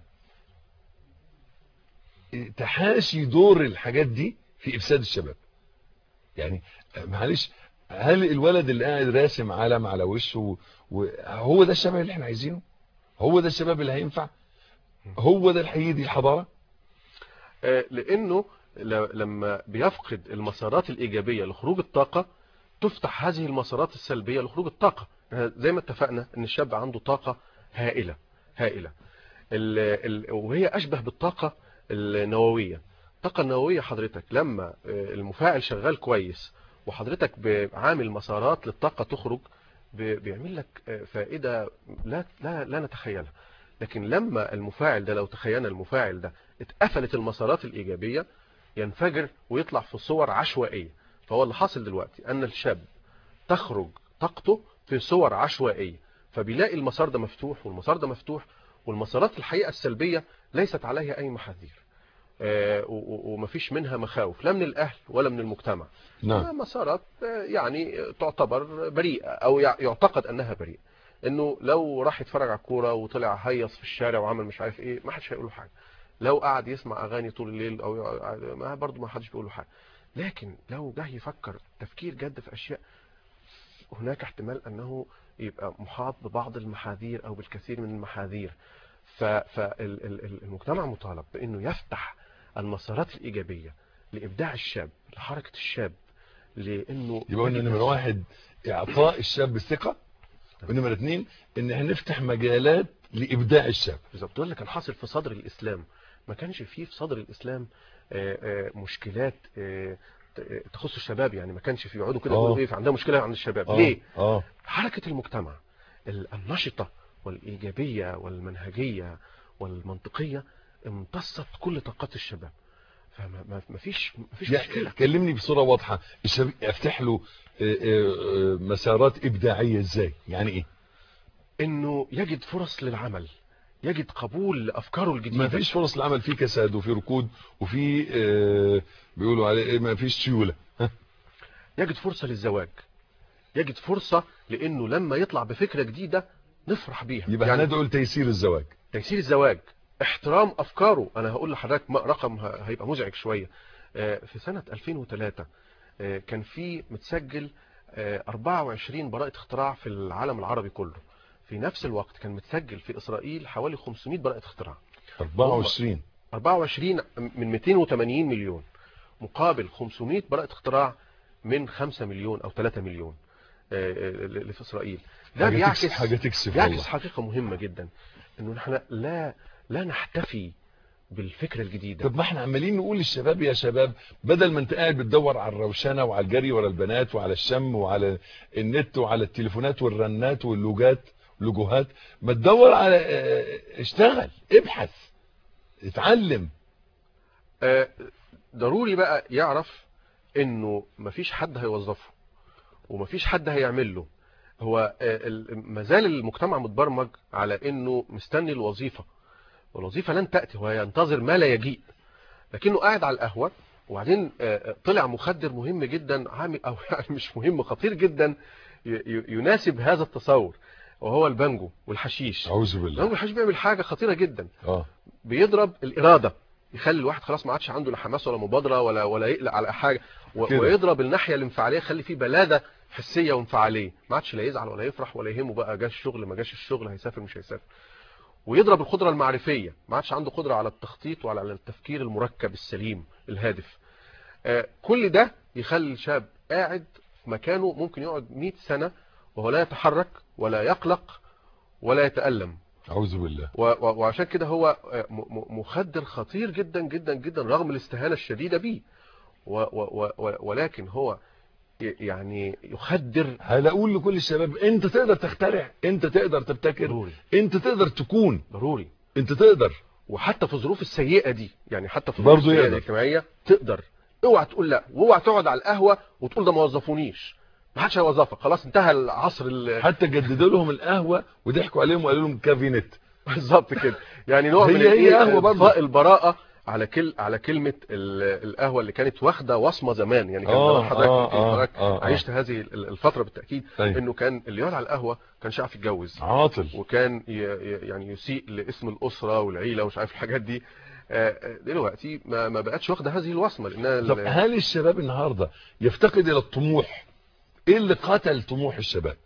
تحاشي دور الحاجات دي في افساد الشباب يعني معلش هل الولد اللي قاعد راسم علم على وشه وهو ده الشباب اللي احنا عايزينه هو ده الشباب اللي هينفع هو ده اللي هيدي الحضاره آه، لانه ل- لما بيفقد المسارات الايجابيه لخروج الطاقه تفتح هذه المسارات السلبيه لخروج الطاقه آه، زي ما اتفقنا ان الشاب عنده طاقه هائله هائله ال ال وهي اشبه بالطاقه النوويه الطاقه النوويه حضرتك لما آه، المفاعل شغال كويس وحضرتك عامل مسارات للطاقه تخرج ب- بيعمل لك آه، فائده لا لا لا نتخيلها لكن لما المفاعل ده لو تخيلنا المفاعل ده اتقفلت المسارات الإيجابية ينفجر ويطلع في صور عشوائية فهو اللي حاصل دلوقتي أن الشاب تخرج طاقته في صور عشوائية فبيلاقي المسار ده مفتوح والمسار ده مفتوح والمسارات الحقيقة السلبية ليست عليها أي محاذير آه، و- و- ومفيش منها مخاوف لا من الأهل ولا من المجتمع نعم مسارات آه، يعني تعتبر بريئة أو يع- يعتقد أنها بريئة انه لو راح يتفرج على الكوره وطلع هيص في الشارع وعمل مش عارف ايه ما حدش هيقول له حاجه لو قعد يسمع اغاني طول الليل او يقعد- ما برضه ما حدش بيقول له حاجه لكن لو جه يفكر تفكير جد في اشياء هناك احتمال انه يبقى محاط ببعض المحاذير او بالكثير من المحاذير فالمجتمع مطالب بانه يفتح المسارات الايجابيه لابداع الشاب لحركه الشاب لانه يبقى قلنا نمرة واحد اعطاء الشاب الثقة ونمرة اتنين ان هنفتح مجالات لابداع الشاب بالظبط ده اللي كان حاصل في صدر الاسلام ما كانش فيه في صدر الاسلام آه، آه، مشكلات آه، ت- تخص الشباب يعني ما كانش فيه يقعدوا كده آه. يقولوا ايه عندها مشكله عند الشباب آه، ليه اه حركه المجتمع ال- النشطه والايجابيه والمنهجيه والمنطقيه امتصت كل طاقات الشباب فما ما- ما فيش ما فيش يعني مشكله كلمني بصورة واضحة الشباب افتح له آه، آه، آه، مسارات ابداعية ازاي يعني ايه انه يجد فرص للعمل يجد قبول لافكاره الجديده ما فيش فرص العمل في كساد وفي ركود وفي آه، بيقولوا عليه إيه، ما فيش سيولة يجد فرصة للزواج يجد فرصة لانه لما يطلع بفكرة جديدة نفرح بيها يبقى يعني هندعو لتيسير الزواج تيسير الزواج احترام افكاره انا هقول لحضرتك م- رقم ه- هيبقى مزعج شوية آه، في سنة 2003 آه، كان في متسجل آه، 24 براءة اختراع في العالم العربي كله في نفس الوقت كان متسجل في اسرائيل حوالي 500 براءة اختراع 24 24 من 280 مليون مقابل 500 براءة اختراع من 5 مليون او 3 مليون آه، آه، اللي في اسرائيل ده حاجة بيعكس تكسب حاجة تكسب بيعكس والله حقيقة مهمة جدا انه نحن لا لا نحتفي بالفكرة الجديدة طب ما احنا عمالين نقول للشباب يا شباب بدل ما انت قاعد بتدور على الروشنه وعلى الجري ورا البنات وعلى الشم وعلى النت وعلى التليفونات والرنات واللوجات لوجوهات ما تدور على اه، اشتغل ابحث اتعلم آه، ضروري بقى يعرف انه مفيش حد هيوظفه ومفيش حد هيعمل له هو آه، ال- مازال المجتمع متبرمج على انه مستني الوظيفة والوظيفة لن تأتي هو ينتظر ما لا يجيء لكنه قاعد على القهوة وبعدين آه، آه، طلع مخدر مهم جدا عامل او يعني مش مهم خطير جدا ي- ي- يناسب هذا التصور وهو البانجو والحشيش اعوذ البانجو بالله والحشيش بيعمل حاجة خطيرة جدا اه بيضرب الإرادة يخلي الواحد خلاص ما عادش عنده لا حماس ولا مبادرة ولا ولا يقلق على حاجة و- كده. ويضرب الناحية الانفعالية يخلي فيه بلادة حسية وانفعالية ما عادش لا يزعل ولا يفرح ولا يهمه بقى جاش الشغل ما جاش الشغل هيسافر مش هيسافر ويضرب القدرة المعرفية ما عادش عنده قدرة على التخطيط وعلى التفكير المركب السليم الهادف آه، كل ده يخلي الشاب قاعد في مكانه ممكن يقعد 100 سنة وهو لا يتحرك ولا يقلق ولا يتألم اعوذ بالله و- و- وعشان كده هو آه، م- م- مخدر خطير جدا جدا جدا رغم الاستهانة الشديدة بيه و- و- و- ولكن هو ي- يعني يخدر هل اقول لكل الشباب انت تقدر تخترع انت تقدر تبتكر ضروري انت تقدر تكون ضروري انت تقدر وحتى في الظروف السيئة دي يعني حتى في برضه الظروف السيئة يقدر. الاجتماعية تقدر اوعى تقول لا واوعى تقعد على القهوة وتقول ده ما وظفونيش ما حدش هيوظفك خلاص انتهى العصر ال- حتى جددوا لهم القهوه وضحكوا عليهم وقالوا لهم كافينت بالظبط كده يعني نوع هي- من هي الإيه؟ قهوة برضه. إضفاء البراءة على كل على كلمه ال- القهوه اللي كانت واخده وصمه زمان يعني كان آه، زمان حضرتك آه، يمكن آه، حضرتك آه، آه. عشت هذه ال- الفتره بالتاكيد أيوة. انه كان اللي يقعد على القهوه كان يعرف يتجوز عاطل وكان ي- ي- يعني يسيء لاسم الاسره والعيله ومش عارف الحاجات دي آه، آه، دلوقتي ما ما بقتش واخده هذه الوصمه لانها ال- طب هل الشباب النهارده يفتقد الى الطموح ايه اللي قتل طموح الشباب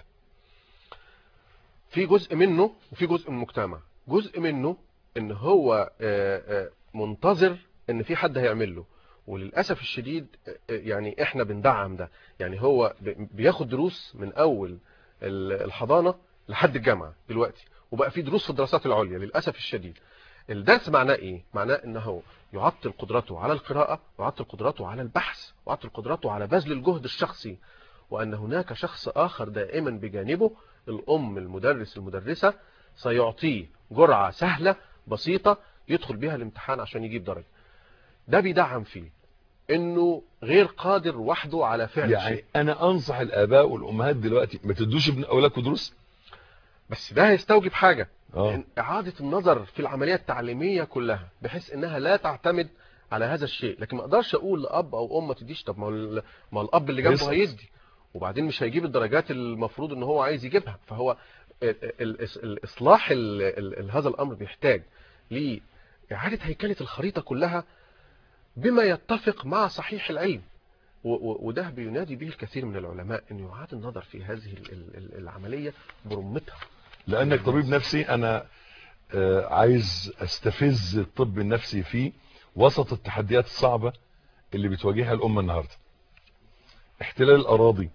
في جزء منه وفي جزء من المجتمع جزء منه ان هو آه، آه، منتظر ان في حد هيعمل له وللاسف الشديد آه، آه، يعني احنا بندعم ده يعني هو ب- بياخد دروس من اول ال- الحضانه لحد الجامعه دلوقتي وبقى في دروس في الدراسات العليا للاسف الشديد الدرس معناه ايه معناه ان هو يعطل قدرته على القراءه ويعطل قدرته على البحث ويعطل قدرته على بذل الجهد الشخصي وان هناك شخص اخر دائما بجانبه الام المدرس المدرسه سيعطيه جرعه سهله بسيطه يدخل بيها الامتحان عشان يجيب درجه ده بيدعم فيه انه غير قادر وحده على فعل يعني شيء انا انصح الاباء والامهات دلوقتي ما تدوش ابن اولادكم دروس بس ده هيستوجب حاجه اه إن إعادة النظر في العملية التعليمية كلها بحيث إنها لا تعتمد على هذا الشيء لكن ما أقدرش أقول لأب أو أم ما تديش طب ما هو ال- ما هو الأب اللي يسقط. جنبه هيدي وبعدين مش هيجيب الدرجات المفروض إن هو عايز يجيبها فهو ال- ال- الإص- الإصلاح ال- ال- ال- هذا الأمر بيحتاج لإعادة هيكلة الخريطة كلها بما يتفق مع صحيح العلم و- و- وده بينادي به الكثير من العلماء أن يعاد النظر في هذه ال- ال- ال- العملية برمتها لانك طبيب نفسي انا آه، عايز استفز الطب النفسي فيه وسط التحديات الصعبة اللي بتواجهها الامة النهاردة احتلال الاراضي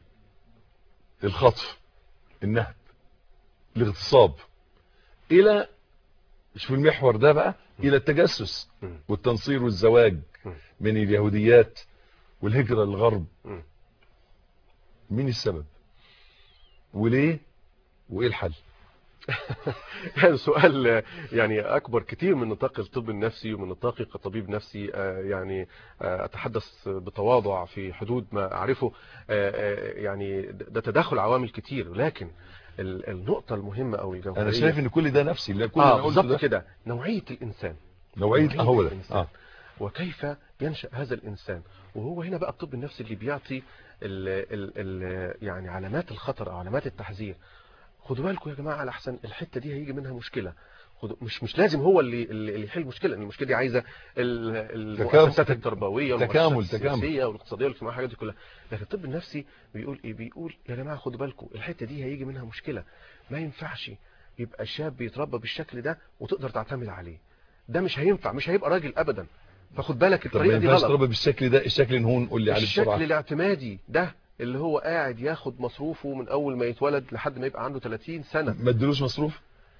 الخطف النهب الاغتصاب الى مش في المحور ده بقى الى التجسس مم. والتنصير والزواج مم. من اليهوديات والهجرة للغرب مم. مين السبب وليه وايه الحل يعني سؤال يعني أكبر كتير من نطاق الطب النفسي ومن نطاقي كطبيب نفسي آه، يعني آه، أتحدث بتواضع في حدود ما أعرفه آه، آه، يعني ده تداخل عوامل كتير لكن ال- النقطة المهمة أو الجوهرية انا شايف ان كل ده نفسي اللي كل اللي آه انا قلته بالظبط ده كده نوعية الإنسان نوعية نوعية اهو ده الإنسان. اه وكيف ينشأ هذا الإنسان وهو هنا بقى الطب النفسي اللي بيعطي ال ال ال يعني علامات الخطر أو علامات التحذير خدوا بالكم يا جماعة على أحسن الحتة دي هيجي منها مشكلة خدوا مش مش لازم هو اللي اللي اللي يحل المشكلة لأن المشكلة دي عايزة ال- المؤسسات التربوية تكامل- والمؤسسات تكامل. السياسية والاقتصادية والاجتماعية الحاجات دي كلها لكن الطب النفسي بيقول إيه بيقول يا جماعة خدوا بالكم الحتة دي هيجي منها مشكلة ما ينفعش يبقى شاب بيتربى بالشكل ده وتقدر تعتمد عليه ده مش هينفع مش هيبقى راجل ابدا فخد بالك طب ما الطريقه دي ينفعش غلط تربى بالشكل ده الشكل نهون قول لي عليه الشكل بسرعه الاعتمادي ده اللي هو قاعد ياخد مصروفه من اول ما يتولد لحد ما يبقى عنده 30 سنه ما ادلوش مصروف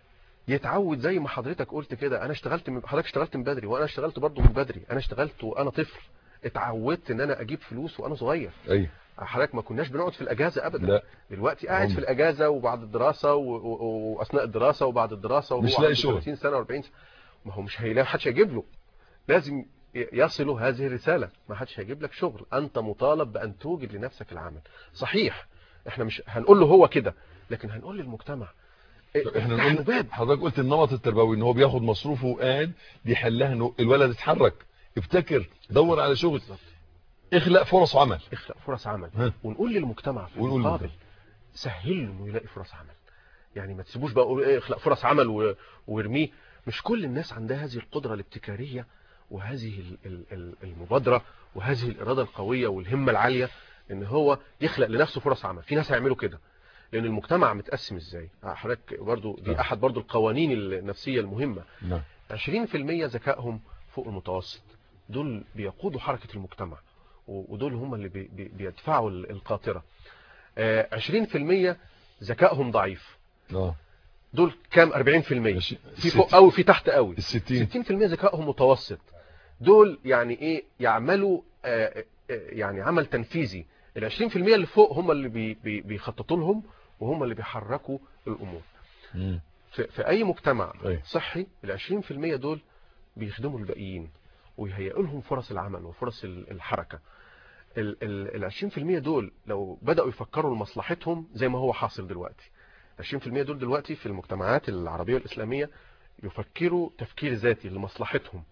يتعود زي ما حضرتك قلت كده انا اشتغلت من حضرتك اشتغلت من بدري وانا اشتغلت برضه من بدري انا اشتغلت وانا طفل اتعودت ان انا اجيب فلوس وانا صغير ايوه حضرتك ما كناش بنقعد في الاجازه ابدا لا دلوقتي قاعد عمر. في الاجازه وبعد الدراسه و- و- واثناء الدراسه وبعد الدراسه وهو مش لاقي عنده شغل. 30 سنه و40 سنه ما هو مش هيلاقي حدش هيجيب له لازم ي- يصله هذه الرساله ما حدش هيجيب لك شغل انت مطالب بان توجد لنفسك العمل صحيح احنا مش هنقول له هو كده لكن هنقول للمجتمع إيه، احنا افتح له نقول باب حضرتك قلت النمط التربوي ان هو بياخد مصروفه وقاعد دي حلها انه الولد اتحرك ابتكر دور على شغل بالظبط. اخلق فرص عمل اخلق فرص عمل ها. ونقول للمجتمع في ونقول المقابل سهل له انه يلاقي فرص عمل يعني ما تسيبوش بقى اقول ايه اخلق فرص عمل و- وارميه مش كل الناس عندها هذه القدرة الابتكارية وهذه ال- ال- ال- المبادرة وهذه الإرادة القوية والهمة العالية ان هو يخلق لنفسه فرص عمل في ناس هيعملوا كده لان المجتمع متقسم ازاي حضرتك برضو دي نعم. احد برضو القوانين النفسية المهمة نعم 20% ذكائهم فوق المتوسط دول بيقودوا حركة المجتمع و- ودول هم اللي بي- بي- بيدفعوا ال- القاطرة آه، 20% ذكائهم ضعيف اه دول كام 40% ماشي. في فوق قوي في تحت قوي الستين 60% ذكائهم متوسط دول يعني ايه يعملوا آه، آه، يعني عمل تنفيذي ال 20% اللي فوق هم اللي بي- بي- بيخططوا لهم وهم اللي بيحركوا الامور مم. في, في اي مجتمع أيوة. صحي ال 20% دول بيخدموا الباقيين ويهيئوا لهم فرص العمل وفرص ال- الحركه ال ال ال 20% دول لو بداوا يفكروا لمصلحتهم زي ما هو حاصل دلوقتي 20% دول دلوقتي في المجتمعات العربيه والاسلاميه يفكروا تفكير ذاتي لمصلحتهم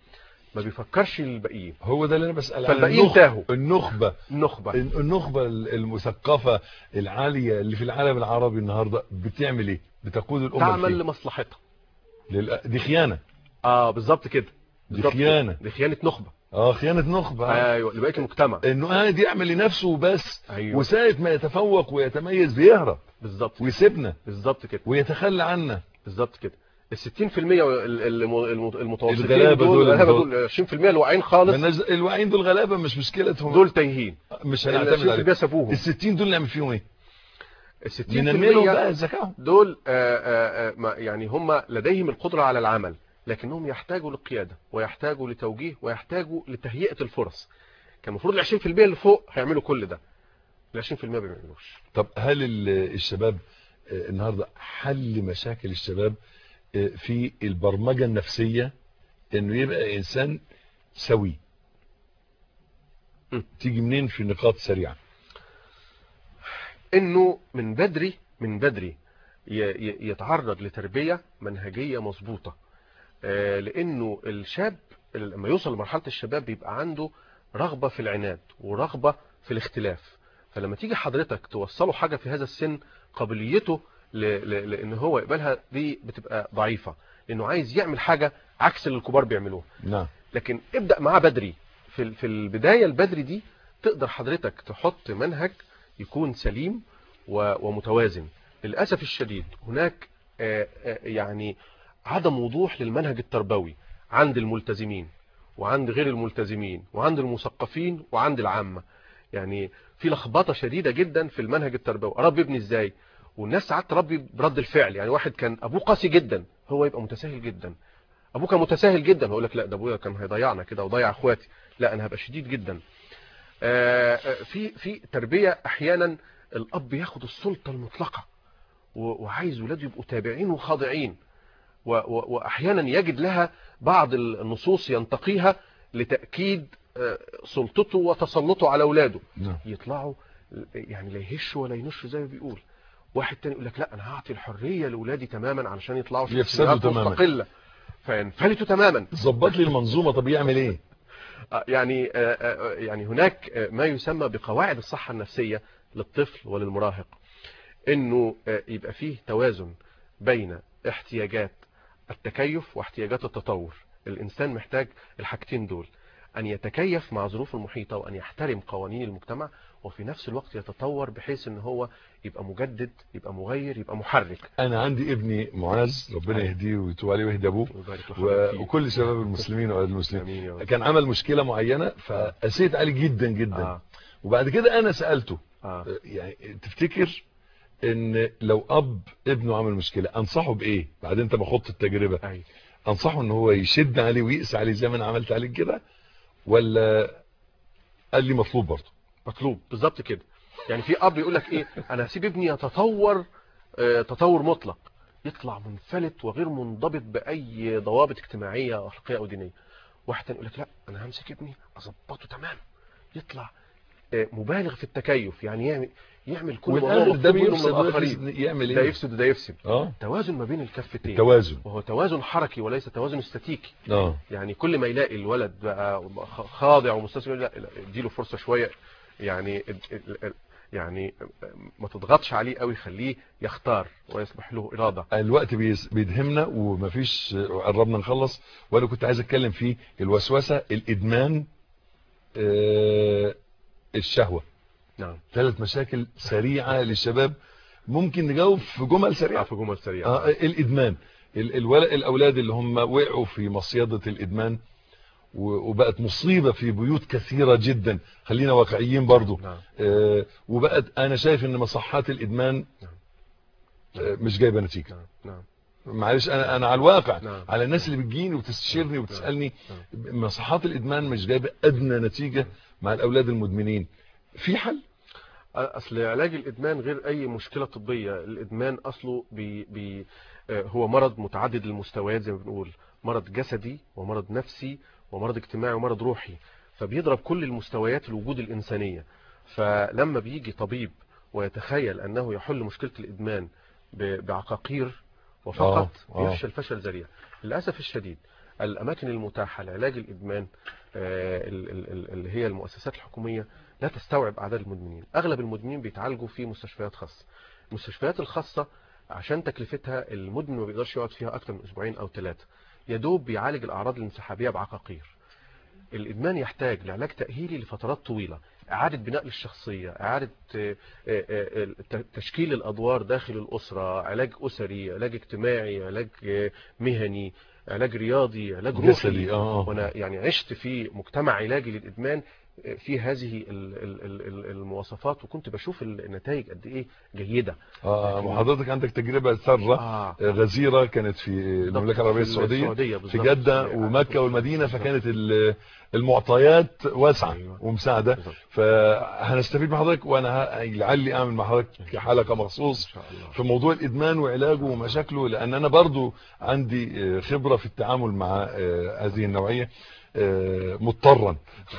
ما بيفكرش الباقيين هو ده اللي انا بسال عن فالباقيين النخ- تاهوا. النخبه النخبه النخبه المثقفه العاليه اللي في العالم العربي النهارده بتعمل ايه بتقود الامه تعمل لفين؟ لمصلحتها لل... دي خيانه اه بالظبط كده دي بالظبط كده. خيانة. دي خيانه نخبه اه خيانه نخبه آه. ايوه لبقيه المجتمع انه قاعد يعمل لنفسه وبس ايوه وساعه ما يتفوق ويتميز بيهرب بالظبط كده. ويسيبنا بالظبط كده ويتخلى عنا بالظبط كده ال 60% ال- الم- الم- المتوسطين الغلابة دول- الغلابة دول- دول 20% الواعيين خالص مالناش- الواعيين دول غلابه مش مشكلتهم دول تايهين مش ال هنعتمد 20% عليهم سابوهم ال 60 دول نعمل فيهم ايه؟ ال ننملهم 60% بقى ذكائهم دول آه، آه، آه، ما- يعني هم لديهم القدرة على العمل لكنهم يحتاجوا للقيادة ويحتاجوا لتوجيه ويحتاجوا لتهيئة الفرص كان المفروض ال 20% اللي فوق هيعملوا كل ده ال 20% ما بيعملوش طب هل ال- الشباب آه، النهارده حل مشاكل الشباب آه، في البرمجه النفسيه انه يبقى انسان سوي م. تيجي منين في نقاط سريعه انه من بدري من بدري ي- ي- يتعرض لتربية منهجية مظبوطة آه، لانه الشاب لما يوصل لمرحلة الشباب بيبقى عنده رغبة في العناد ورغبة في الاختلاف فلما تيجي حضرتك توصله حاجة في هذا السن قابليته ل- ل- لان هو يقبلها دي بتبقى ضعيفة لانه عايز يعمل حاجة عكس اللي الكبار بيعملوها نعم لكن ابدأ معاه بدري في ال- في البداية البدري دي تقدر حضرتك تحط منهج يكون سليم و- ومتوازن للأسف الشديد هناك آه، آه، يعني عدم وضوح للمنهج التربوي عند الملتزمين وعند غير الملتزمين وعند المثقفين وعند العامة يعني في لخبطة شديدة جدا في المنهج التربوي أربي ابني ازاي والناس ساعات تربي برد الفعل يعني واحد كان أبوه قاسي جدا هو يبقى متساهل جدا ابوه كان متساهل جدا هقول لك لا ده ابويا كان هيضيعنا كده وضيع اخواتي لا انا هبقى شديد جدا آه، آه، في في تربيه احيانا الاب ياخد السلطه المطلقه و- وعايز ولاده يبقوا تابعين وخاضعين و- و- واحيانا يجد لها بعض النصوص ينتقيها لتاكيد آه، سلطته وتسلطه على اولاده نعم يطلعوا يعني لا يهشوا ولا ينشوا زي ما بيقول واحد تاني يقول لك لا انا هعطي الحريه لاولادي تماما علشان يطلعوا يفسدوا شخصيات تماماً. مستقله فينفلتوا تماما ظبط لي المنظومه طب يعمل ايه آه، يعني آه، آه، يعني هناك آه، ما يسمى بقواعد الصحة النفسية للطفل وللمراهق انه آه، يبقى فيه توازن بين احتياجات التكيف واحتياجات التطور الانسان محتاج الحاجتين دول ان يتكيف مع ظروف المحيطة وان يحترم قوانين المجتمع وفي نفس الوقت يتطور بحيث ان هو يبقى مجدد يبقى مغير يبقى محرك انا عندي ابني معاذ ربنا أيوة. يهديه ويتوب عليه ويهدي ابوه ويبارك و... لحضرتك فيه. وكل شباب المسلمين واولاد المسلمين آمين يا رب. كان عمل مشكله معينه فقسيت عليه جدا جدا آه. وبعد كده انا سالته آه. يعني تفتكر ان لو اب ابنه عمل مشكله انصحه بايه بعدين انت بخط التجربه أيوة. انصحه ان هو يشد عليه ويقسى عليه زي ما انا عملت عليك كده ولا قال لي مطلوب برضه مطلوب بالظبط كده يعني في اب يقول لك ايه انا هسيب ابني يتطور آه، تطور مطلق يطلع منفلت وغير منضبط باي ضوابط اجتماعيه او اخلاقيه او دينيه واحد تاني يقول لك لا انا همسك ابني اظبطه تمام يطلع آه، مبالغ في التكيف يعني يعمل يعمل كل ما هو والآخر ده مطلوب منه من بيفسد وده الاخرين بيفسد- يعمل ده ايه يفسد وده يفسد اه توازن ما بين الكفتين توازن وهو توازن حركي وليس توازن استاتيكي اه يعني كل ما يلاقي الولد بقى خ- خاضع ومستسلم لا لا، اديله فرصه شويه يعني ال- ال- ال- يعني ما تضغطش عليه قوي خليه يختار ويصبح له اراده الوقت بيس- بيدهمنا ومفيش قربنا نخلص وانا كنت عايز اتكلم في الوسوسه الادمان آه، الشهوه نعم ثلاث مشاكل سريعه للشباب ممكن نجاوب في جمل سريعه في جمل سريعه آه الادمان ال- الولد الاولاد اللي هم وقعوا في مصيده الادمان و- وبقت مصيبه في بيوت كثيره جدا خلينا واقعيين برضو نعم آه وبقت انا شايف ان مصحات الادمان آه مش جايبه نتيجه نعم نعم معلش انا انا على الواقع نعم. على الناس اللي بتجيني وتستشيرني نعم. وتسالني مصحات الادمان مش جايبه ادنى نتيجه مع الاولاد المدمنين في حل اصل علاج الادمان غير اي مشكله طبيه الادمان اصله بي بي آه، هو مرض متعدد المستويات زي ما بنقول مرض جسدي ومرض نفسي ومرض اجتماعي ومرض روحي فبيضرب كل المستويات الوجود الانسانيه فلما بيجي طبيب ويتخيل انه يحل مشكله الادمان ب- بعقاقير وفقط آه، آه. بيفشل فشل ذريع للاسف الشديد الأماكن المتاحة لعلاج الإدمان آه، ال- ال- ال- اللي هي المؤسسات الحكومية لا تستوعب أعداد المدمنين أغلب المدمنين بيتعالجوا في مستشفيات خاصة المستشفيات الخاصة عشان تكلفتها المدمن ما بيقدرش يقعد فيها أكتر من أسبوعين أو ثلاثة يا دوب بيعالج الأعراض الانسحابية بعقاقير الإدمان يحتاج لعلاج تأهيلي لفترات طويلة إعادة بناء للشخصية إعادة آه، آه، آه، ت- تشكيل الأدوار داخل الأسرة علاج أسري علاج اجتماعي علاج آه، مهني علاج رياضي علاج روحي جسدي اه وانا يعني عشت في مجتمع علاجي للادمان في هذه ال- ال- ال- ال- المواصفات وكنت بشوف النتائج قد ايه جيده اه وحضرتك عندك تجربة سارة اه غزيرة كانت في المملكة العربية السعودية في بالظبط. جدة في- ومكة والمدينة بالظبط. فكانت ال- المعطيات واسعة أيوة. ومساعدة بالظبط. فهنستفيد من حضرتك وانا ه- لعلي اعمل مع حضرتك حلقة ان مخصوص شاء الله في موضوع الادمان وعلاجه ومشاكله لان انا برضو عندي آه، خبرة في التعامل مع آه، هذه النوعية آه، مضطرا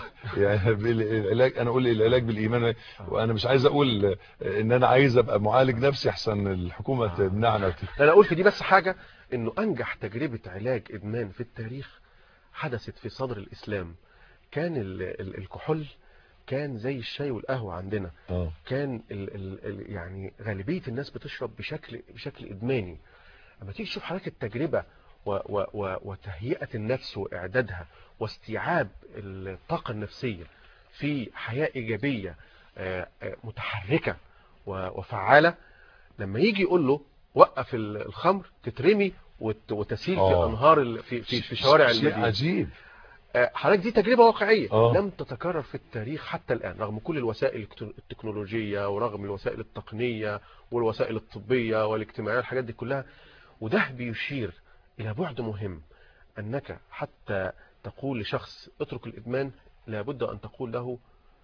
يعني بالعلاج انا اقول العلاج بالايمان وانا مش عايز اقول آه، ان انا عايز ابقى معالج نفسي احسن الحكومة تمنعنا انا اقول في دي بس حاجه انه انجح تجربه علاج ادمان في التاريخ حدثت في صدر الاسلام كان ال ال الكحول كان زي الشاي والقهوه عندنا اه كان ال ال ال يعني غالبيه الناس بتشرب بشكل بشكل ادماني لما تيجي تشوف حضرتك التجربه و و و وتهيئه النفس واعدادها واستيعاب الطاقه النفسيه في حياه ايجابيه آه، آه، متحركه و- وفعاله لما يجي يقول له وقف ال- الخمر تترمي وت- وتسيل في آه. انهار ال- في في, في شوارع شيء المدينه عجيب آه، حضرتك دي تجربة واقعية آه. لم تتكرر في التاريخ حتى الآن رغم كل الوسائل الكتر- التكنولوجية ورغم الوسائل التقنية والوسائل الطبية والاجتماعية الحاجات دي كلها وده بيشير إلى بعد مهم أنك حتى تقول لشخص اترك الإدمان لابد أن تقول له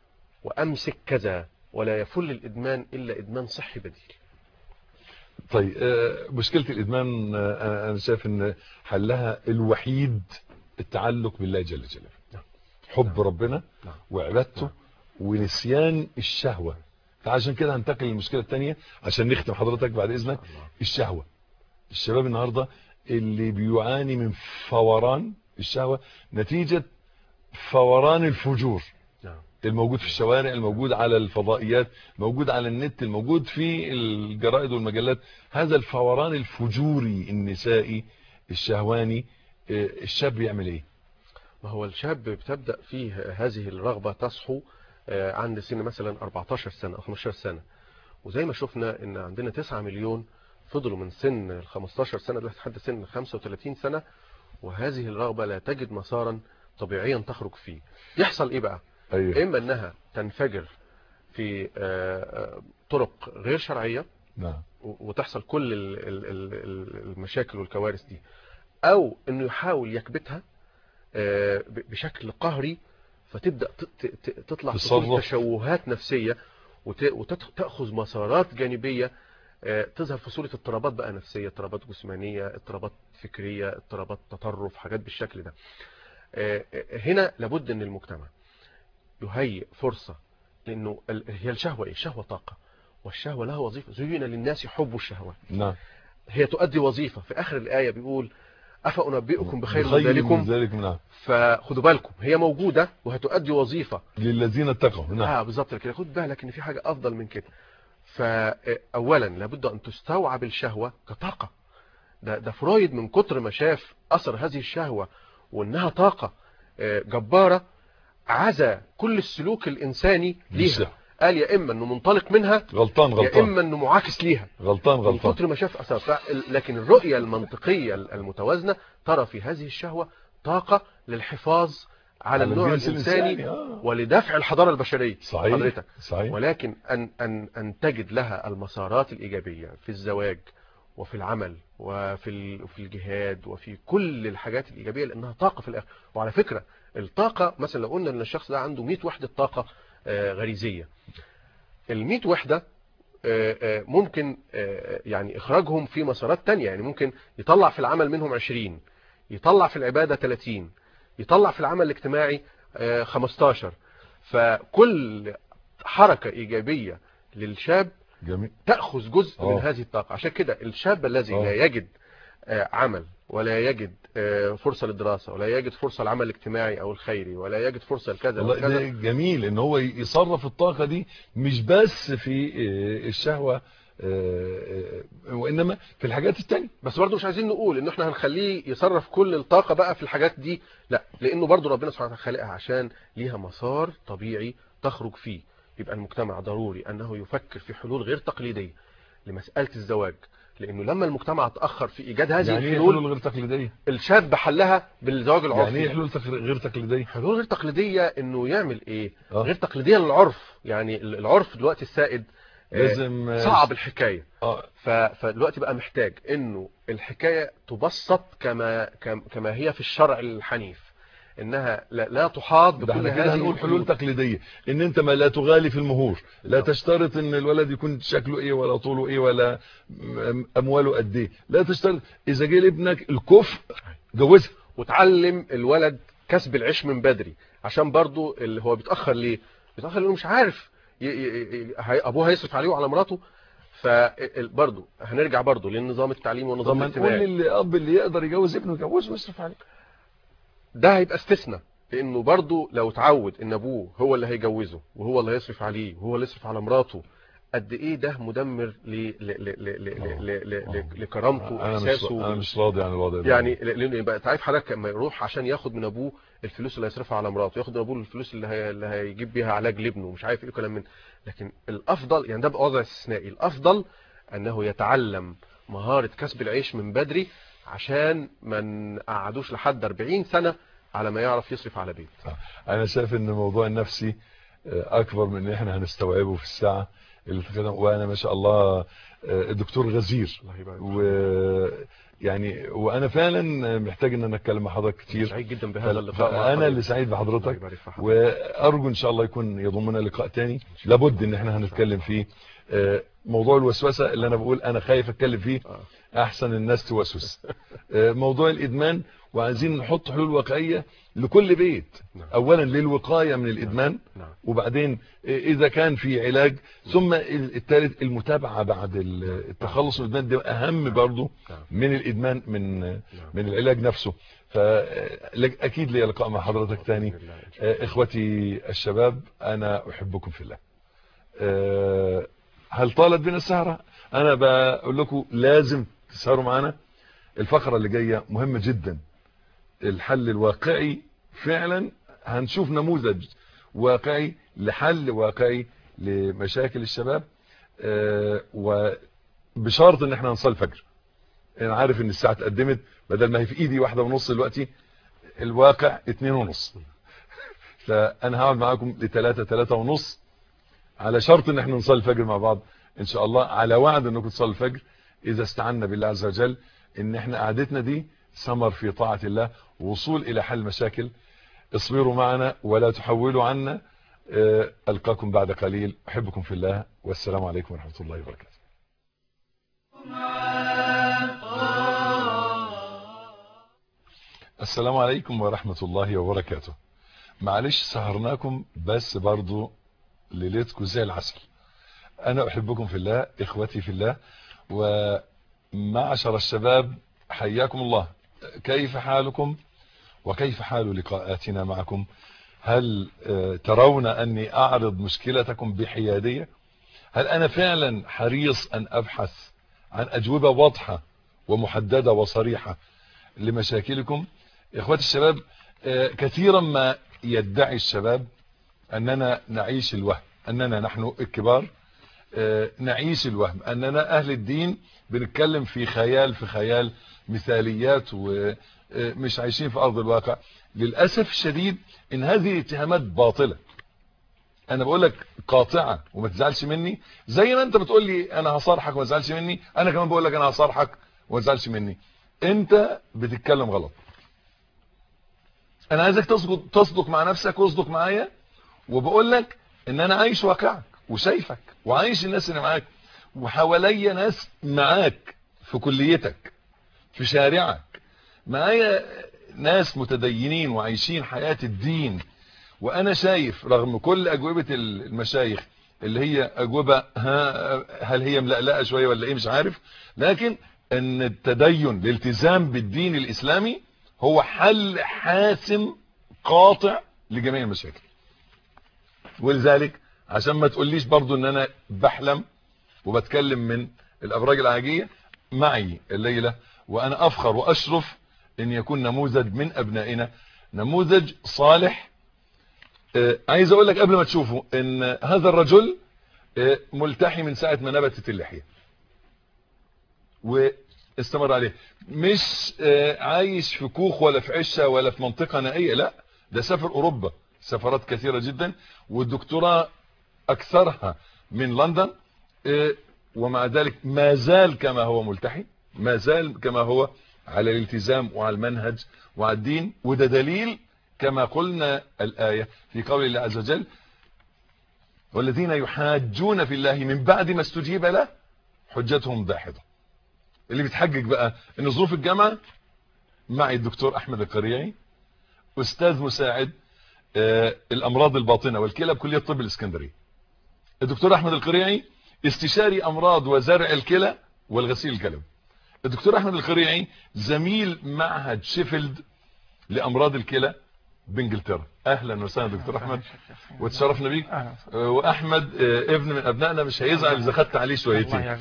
وأمسك كذا ولا يفل الإدمان إلا إدمان صحي بديل طيب آه، مشكلة الإدمان آه، أنا شايف أن حلها الوحيد التعلق بالله جل جلاله نعم. حب ربنا نعم. وعبادته نعم. ونسيان الشهوة فعشان كده هنتقل للمشكلة الثانية عشان نختم حضرتك بعد إذنك الشهوة الشباب النهاردة اللي بيعاني من فوران الشهوة نتيجة فوران الفجور نعم الموجود في الشوارع الموجود على الفضائيات الموجود على النت الموجود في الجرائد والمجلات هذا الفوران الفجوري النسائي الشهواني آه، الشاب يعمل ايه ما هو الشاب بتبدأ فيه هذه الرغبة تصحو آه، عند سن مثلا 14 سنة أو 15 سنة وزي ما شفنا ان عندنا 9 مليون فضلوا من سن ال 15 سنة لحد سن 35 سنة وهذه الرغبة لا تجد مسارا طبيعيا تخرج فيه يحصل ايه بقى ايوه اما انها تنفجر في آه، آه، طرق غير شرعية نعم و- وتحصل كل ال- ال- ال- ال- المشاكل والكوارث دي او انه يحاول يكبتها آه، ب- بشكل قهري فتبدا ت- ت- ت- تطلع تصرف. تكون تشوهات نفسيه وتاخذ مسارات جانبيه آه، تظهر في صوره اضطرابات بقى نفسيه اضطرابات جسمانيه اضطرابات فكريه اضطرابات تطرف حاجات بالشكل ده آه، آه، هنا لابد ان المجتمع يهيئ فرصه لانه ال- هي الشهوه ايه الشهوه طاقه والشهوه لها وظيفه زين للناس حب الشهوات نعم هي تؤدي وظيفة في آخر الآية بيقول أفأنبئكم بخير من بخير ذلكم من ذلك نعم فخدوا بالكم هي موجودة وهتؤدي وظيفة للذين اتقوا نعم اه بالظبط كده خد بالك ان في حاجة افضل من كده فاولا لابد ان تستوعب الشهوة كطاقة ده, ده فرويد من كتر ما شاف اثر هذه الشهوة وانها طاقة آه، جبارة عزى كل السلوك الانساني ليها للشهوة. قال يا اما انه منطلق منها غلطان يا غلطان اما انه معاكس ليها غلطان من غلطان كتر ما شاف اثار ف- لكن الرؤية المنطقية المتوازنة ترى في هذه الشهوة طاقة للحفاظ على النوع الجنس الإنساني آه. ولدفع الحضارة البشرية صحيح حضرتك صحيح ولكن أن, أن, أن تجد لها المسارات الإيجابية في الزواج وفي العمل وفي ال- وفي الجهاد وفي كل الحاجات الإيجابية لأنها طاقة في الآخر وعلى فكرة الطاقة مثلا لو قلنا أن الشخص ده عنده 100 وحدة طاقة آه، غريزية ال 100 وحدة آه، آه، ممكن آه، يعني إخراجهم في مسارات تانية يعني ممكن يطلع في العمل منهم 20 يطلع في العبادة 30 يطلع في العمل الاجتماعي آه، 15 فكل حركة إيجابية للشاب جميل تأخذ جزء آه. من هذه الطاقة عشان كده الشاب الذي آه. لا يجد آه، عمل ولا يجد آه، فرصة للدراسة ولا يجد فرصة للعمل الاجتماعي او الخيري ولا يجد فرصة لكذا والله ده وكذا جميل ان هو يصرف الطاقة دي مش بس في آه، الشهوة آه، آه، وانما في الحاجات التانية بس برضه مش عايزين نقول ان احنا هنخليه يصرف كل الطاقة بقى في الحاجات دي لا لانه برضه ربنا سبحانه وتعالى خالقها عشان ليها مسار طبيعي تخرج فيه يبقى المجتمع ضروري انه يفكر في حلول غير تقليدية لمسألة الزواج لانه لما المجتمع تأخر في ايجاد هذه يعني ايه الحلول حلول غير تقليدية الشاب حلها بالزواج العرفي يعني ايه حلول تق- غير تقليدية حلول غير تقليدية انه يعمل ايه آه. غير تقليدية للعرف يعني العرف دلوقتي السائد آه، لازم آه، صعب الحكاية اه ف- فدلوقتي بقى محتاج انه الحكاية تبسط كما كم- كما هي في الشرع الحنيف انها لا, لا تحاط ده بكل احنا كده هذه هنقول حلول القيود. تقليدية ان انت ما لا تغالي في المهور لا بالظبط. تشترط ان الولد يكون شكله ايه ولا طوله ايه ولا م- امواله قد ايه لا تشترط اذا جه لابنك الكفء جوزها وتعلم الولد كسب العيش من بدري عشان برضو اللي هو بيتاخر ليه بيتاخر لانه مش عارف ي... ي... ي... هي- ابوه هيصرف عليه وعلى مراته فبرضه هنرجع برضه للنظام التعليمي طب والنظام ما نقول الاجتماعي للاب اللي يقدر يجوز ابنه يجوزه ويصرف عليه ده هيبقى استثناء لانه برضه لو اتعود ان ابوه هو اللي هيجوزه وهو اللي هيصرف عليه وهو اللي يصرف على مراته قد ايه ده مدمر ل... ل... ل... ل... ل... ل... ل... ل... لكرامته انا مش واحساسه انا مش راضي عن الوضع ده يعني لان يبقى انت عارف حضرتك لما يروح عشان ياخد من ابوه الفلوس اللي هيصرفها على مراته ياخد من ابوه الفلوس اللي, هي... اللي هيجيب بيها علاج لابنه مش عارف ايه كلام من لكن الافضل يعني ده بقى وضع استثنائي الافضل انه يتعلم مهارة كسب العيش من بدري عشان ما نقعدوش لحد 40 سنة على ما يعرف يصرف على بيت انا شايف ان الموضوع النفسي آه، اكبر من ان احنا هنستوعبه في الساعة اللي تتكلم وانا ما شاء الله آه، الدكتور غزير الله يبارك و يعني وانا فعلا محتاج ان انا اتكلم مع حضرتك كتير سعيد جدا بهذا اللقاء مع انا اللي حضرتك. سعيد الله بحضرتك يبارك في حضرتك. وارجو ان شاء الله يكون يضمنا لقاء تاني لابد ان احنا هنتكلم فيه آه، موضوع الوسوسه اللي انا بقول انا خايف اتكلم فيه آه. احسن الناس توسوس آه، موضوع الادمان وعايزين نحط حلول واقعيه لكل بيت نعم. اولا للوقايه من الادمان نعم وبعدين اذا كان في علاج ثم الثالث المتابعه بعد التخلص من الادمان ده اهم برضو نعم. من الادمان من من العلاج نفسه فاكيد لي لقاء مع حضرتك تاني بإذن الله إن شاء الله. آه، اخوتي الشباب انا احبكم في الله آه، هل طالت بنا السهرة انا بقول لكم لازم تسهروا معانا الفقرة اللي جاية مهمة جدا الحل الواقعي فعلا هنشوف نموذج واقعي لحل واقعي لمشاكل الشباب آه، وبشرط ان احنا نصلي الفجر انا عارف ان الساعة اتقدمت بدل ما هي في ايدي واحدة ونص دلوقتي الواقع اتنين ونص فانا هقعد معاكم لتلاتة تلاتة ونص على شرط ان احنا نصلي الفجر مع بعض ان شاء الله على وعد انكم تصلوا الفجر اذا استعنا بالله عز وجل ان احنا قعدتنا دي ثمر في طاعة الله وصول الى حل مشاكل اصبروا معنا ولا تحولوا عنا آه، القاكم بعد قليل احبكم في الله والسلام عليكم ورحمة الله وبركاته السلام عليكم ورحمة الله وبركاته معلش سهرناكم بس برضو ليلتكم زي العسل انا احبكم في الله اخوتي في الله ومعشر الشباب حياكم الله كيف حالكم وكيف حال لقاءاتنا معكم هل آه، ترون اني اعرض مشكلتكم بحيادية هل انا فعلا حريص ان ابحث عن اجوبة واضحة ومحددة وصريحة لمشاكلكم اخواتي الشباب آه، كثيرا ما يدعي الشباب اننا نعيش الوهم اننا نحن الكبار آه، نعيش الوهم اننا اهل الدين بنتكلم في خيال في خيال مثاليات ومش عايشين في ارض الواقع للاسف الشديد ان هذه اتهامات باطلة انا بقول لك قاطعة وما تزعلش مني زي ما انت بتقول لي انا هصارحك وما تزعلش مني انا كمان بقول لك انا هصارحك وما تزعلش مني انت بتتكلم غلط انا عايزك تصدق تصدق مع نفسك واصدق معايا وبقول لك ان انا عايش واقعك وشايفك وعايش الناس اللي معاك وحواليا ناس معاك في كليتك في شارعك معايا ناس متدينين وعايشين حياة الدين وانا شايف رغم كل اجوبة المشايخ اللي هي اجوبة ها هل هي ملقلقة شوية ولا ايه مش عارف لكن ان التدين الالتزام بالدين الاسلامي هو حل حاسم قاطع لجميع المشاكل ولذلك عشان ما تقوليش برضو ان انا بحلم وبتكلم من الابراج العاجية معي الليلة وانا افخر واشرف ان يكون نموذج من ابنائنا نموذج صالح آه عايز اقول لك قبل ما تشوفه ان هذا الرجل آه ملتحي من ساعة ما نبتت اللحية واستمر عليه مش آه عايش في كوخ ولا في عشة ولا في منطقة نائية لا ده سافر اوروبا سفرات كثيرة جدا والدكتوراه اكثرها من لندن ومع ذلك ما زال كما هو ملتحي ما زال كما هو على الالتزام وعلى المنهج وعلى الدين وده دليل كما قلنا الآية في قول الله عز وجل والذين يحاجون في الله من بعد ما استجيب له حجتهم داحضة اللي بيتحجج بقى ان ظروف الجامعة معي الدكتور احمد القريعي استاذ مساعد آه الامراض الباطنة والكلى بكلية طب الاسكندرية الدكتور احمد القريعي استشاري امراض وزرع الكلى والغسيل الكلوي الدكتور احمد القريعي زميل معهد شيفيلد لامراض الكلى بانجلترا اهلا وسهلا دكتور احمد وتشرفنا بيك واحمد ابن من ابنائنا مش هيزعل اذا خدت عليه شويتين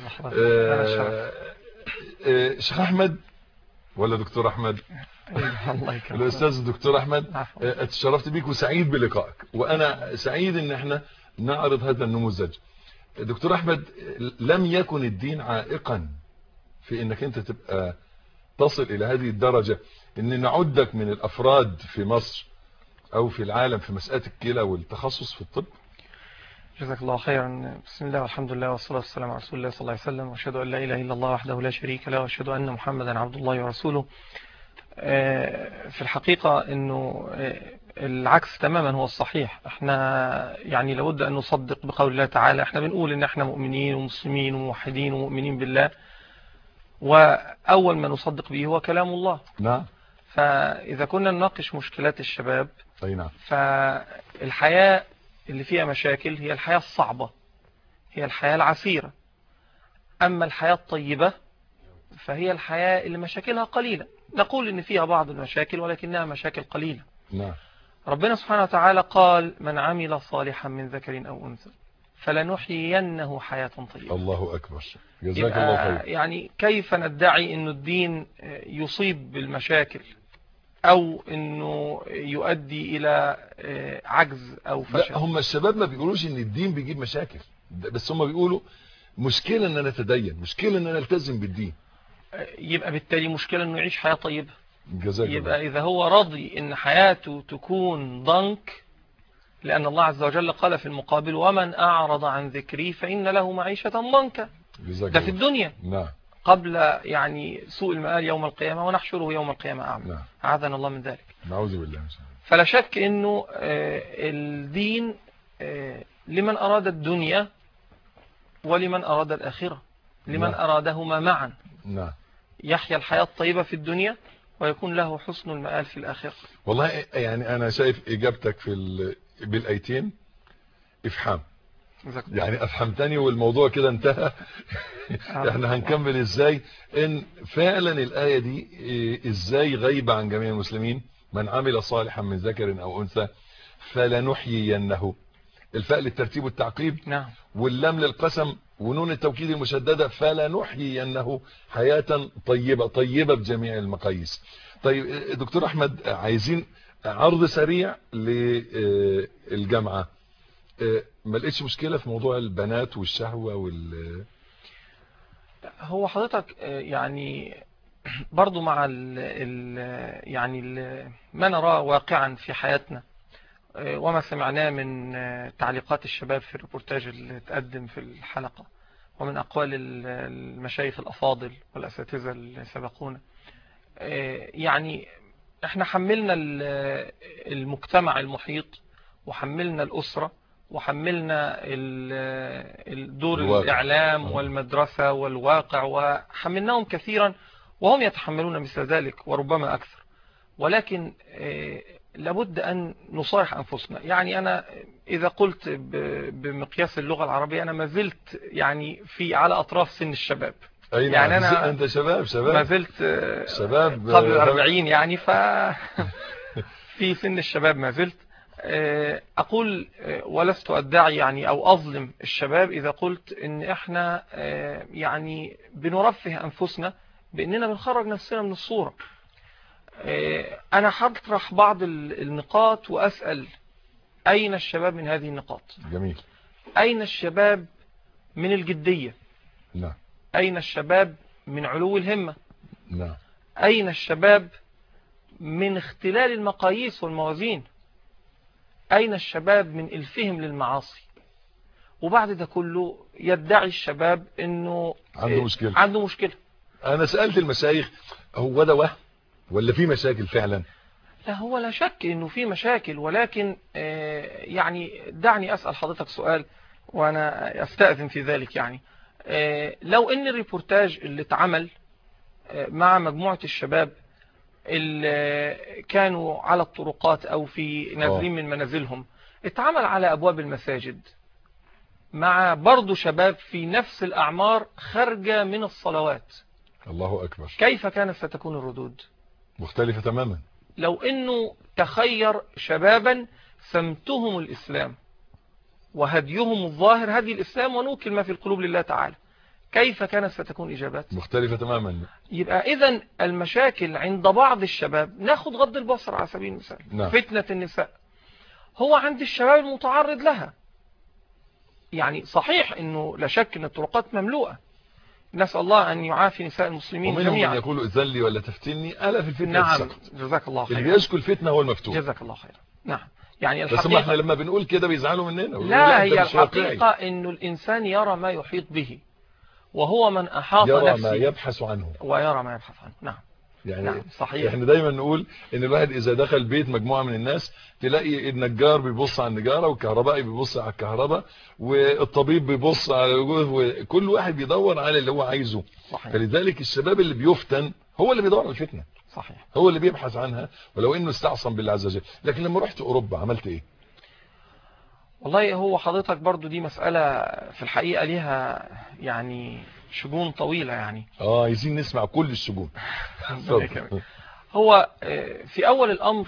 شيخ احمد ولا دكتور احمد الله يكرمك الاستاذ الدكتور احمد اتشرفت بيك وسعيد بلقائك وانا سعيد ان احنا نعرض هذا النموذج دكتور احمد لم يكن الدين عائقا في انك انت تبقى تصل الى هذه الدرجة ان نعدك من الافراد في مصر او في العالم في مسألة الكلى والتخصص في الطب جزاك الله خيرا بسم الله والحمد لله والصلاة والسلام على رسول الله صلى الله عليه وسلم واشهد ان لا اله الا الله وحده لا شريك له واشهد ان محمدا عبد الله ورسوله في الحقيقة انه العكس تماما هو الصحيح احنا يعني لابد ان نصدق بقول الله تعالى احنا بنقول ان احنا مؤمنين ومسلمين وموحدين ومؤمنين بالله واول ما نصدق به هو كلام الله نعم فاذا كنا نناقش مشكلات الشباب اي نعم فالحياة اللي فيها مشاكل هي الحياة الصعبة هي الحياة العسيرة اما الحياة الطيبة فهي الحياة اللي مشاكلها قليلة نقول ان فيها بعض المشاكل ولكنها مشاكل قليلة نعم ربنا سبحانه وتعالى قال من عمل صالحا من ذكر أو أنثى فلنحيينه حياة طيبة الله أكبر جزاك الله خير يعني كيف ندعي أن الدين يصيب بالمشاكل أو أنه يؤدي إلى عجز أو فشل لا هم الشباب ما بيقولوش أن الدين بيجيب مشاكل بس هم بيقولوا مشكلة أن أنا أتدين مشكلة أن أنا ألتزم بالدين يبقى بالتالي مشكلة أنه يعيش حياة طيبة جزاك يبقى الله إذا هو راضي إن حياته تكون ضنك لأن الله عز وجل قال في المقابل ومن أعرض عن ذكري فإن له معيشة ضنكا جزاك ده في الله الدنيا نعم قبل يعني سوء المآل يوم القيامة ونحشره يوم القيامة أعمى نعم أعاذنا الله من ذلك نعوذ بالله من شر فلا شك أنه آه، الدين آه، لمن أراد الدنيا ولمن أراد الآخرة لمن نعم. أرادهما معا نعم يحيا الحياة الطيبة في الدنيا ويكون له حسن المآل في الآخرة والله يعني أنا شايف إجابتك في ال... بالأيتين إفحام جزاك الله. يعني أفهمتني والموضوع كده انتهى احنا هنكمل ازاي ان فعلا الآية دي إيه، ازاي غايبة عن جميع المسلمين من عمل صالحا من ذكر او انثى فلنحيينه الفاء للترتيب والتعقيب نعم واللام للقسم ونون التوكيد المشددة فلنحيينه حياة طيبة طيبة بجميع المقاييس طيب إيه، دكتور احمد عايزين عرض سريع للجامعة إيه، ما لقيتش مشكلة في موضوع البنات والشهوة وال هو حضرتك آه، يعني برضو مع ال ال يعني ال ما نراه واقعا في حياتنا آه، وما سمعناه من آه، تعليقات الشباب في الريبورتاج اللي تقدم في الحلقة ومن أقوال ال- المشايخ الأفاضل والأساتذة اللي سبقونا آه، يعني احنا حملنا ال- المجتمع المحيط وحملنا الأسرة وحملنا ال- الدور الواقع. الإعلام آه. والمدرسة والواقع وحملناهم كثيرا وهم يتحملون مثل ذلك وربما أكثر ولكن آه، لابد أن نصارح أنفسنا يعني أنا إذا قلت ب- بمقياس اللغة العربية أنا ما زلت يعني في على أطراف سن الشباب اي يعني نعم أنا انت شباب ما شباب زلت آه، شباب قبل آه، الأربعين يعني ف في سن الشباب ما زلت آه، أقول آه، ولست أدعي يعني أو أظلم الشباب إذا قلت إن إحنا آه، يعني بنرفه أنفسنا بإننا بنخرج نفسنا من الصورة آه، أنا هطرح بعض ال- النقاط وأسأل أين الشباب من هذه النقاط جميل أين الشباب من الجدية نعم أين الشباب من علو الهمة نعم أين الشباب من اختلال المقاييس والموازين أين الشباب من إلفهم للمعاصي وبعد ده كله يدعي الشباب أنه عنده إيه، مشكلة. عنده مشكلة انا سألت المشايخ هو ده وهم ولا في مشاكل فعلا لا هو لا شك أنه في مشاكل ولكن آه، يعني دعني أسأل حضرتك سؤال وأنا أستأذن في ذلك يعني آه، لو أن الريبورتاج اللي اتعمل آه، مع مجموعة الشباب اللي كانوا على الطرقات أو في نازلين من منازلهم اتعمل على أبواب المساجد مع برضو شباب في نفس الأعمار خارجة من الصلوات الله اكبر كيف كانت ستكون الردود مختلفة تماما لو أنه تخير شبابا سمتهم الإسلام وهديهم الظاهر هدي الإسلام ونوكل ما في القلوب لله تعالى كيف كانت ستكون إجابات مختلفة تماما يبقى إذا المشاكل عند بعض الشباب ناخد غض البصر على سبيل المثال نعم. فتنة النساء هو عند الشباب المتعرض لها يعني صحيح أنه لا شك أن الطرقات مملوءة نسأل الله أن يعافي نساء المسلمين ومنهم من جميعا يقول اذن لي ولا تفتني الا في الفتنة نعم السقط جزاك الله اللي خيرا بيشكو الفتنة هو المفتون جزاك الله خيرا نعم يعني بس ما احنا الحقيقة لما بنقول كده بيزعلوا مننا ويقولوا لا ده هي مش واقعي. الحقيقة أنه الإنسان يرى ما يحيط به وهو من أحاط يرى ما نفسه يبحث عنه ويرى ما يبحث عنه نعم يعني نعم صحيح احنا دايما نقول ان الواحد اذا دخل بيت مجموعة من الناس تلاقي النجار بيبص على النجارة والكهربائي بيبص على الكهرباء والطبيب بيبص على وكل واحد بيدور على اللي هو عايزه صحيح فلذلك الشباب اللي بيفتن هو اللي بيدور على الفتنة صحيح هو اللي بيبحث عنها ولو انه استعصم بالله عز وجل لكن لما رحت اوروبا عملت ايه والله هو حضرتك برضو دي مسألة في الحقيقة ليها يعني شجون طويلة يعني اه عايزين نسمع كل الشجون ربنا يكرمك. هو آه، في أول الأمر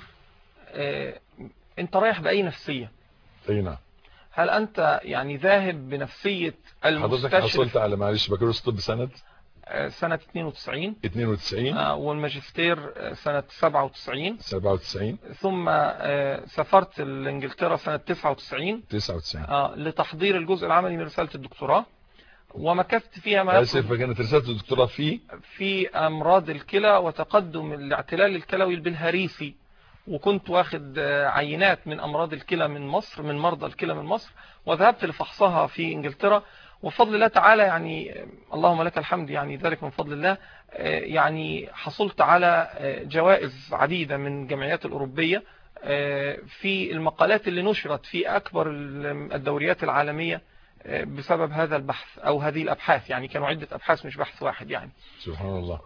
آه، أنت رايح بأي نفسية اي نعم هل أنت يعني ذاهب بنفسية حضرتك حصلت المستشرف على معلش بكالوريوس طب سنة آه، سنة 92 92 آه، والماجستير آه، سنة 97 97 ثم آه، سافرت لإنجلترا سنة 99 99 آه، لتحضير الجزء العملي من رسالة الدكتوراه ومكثت فيها ما اسف يقرب فكانت رسالة الدكتوراه في في أمراض الكلى وتقدم الاعتلال الكلوي البلهارسي وكنت واخد آه، عينات من أمراض الكلى من مصر من مرضى الكلى من مصر وذهبت لفحصها في إنجلترا وفضل الله تعالى يعني آه، اللهم لك الحمد يعني ذلك من فضل الله آه، يعني حصلت على آه، جوائز عديدة من الجمعيات الأوروبية آه، في المقالات اللي نشرت في أكبر الدوريات العالمية آه، بسبب هذا البحث أو هذه الأبحاث يعني كانوا عدة أبحاث مش بحث واحد يعني سبحان الله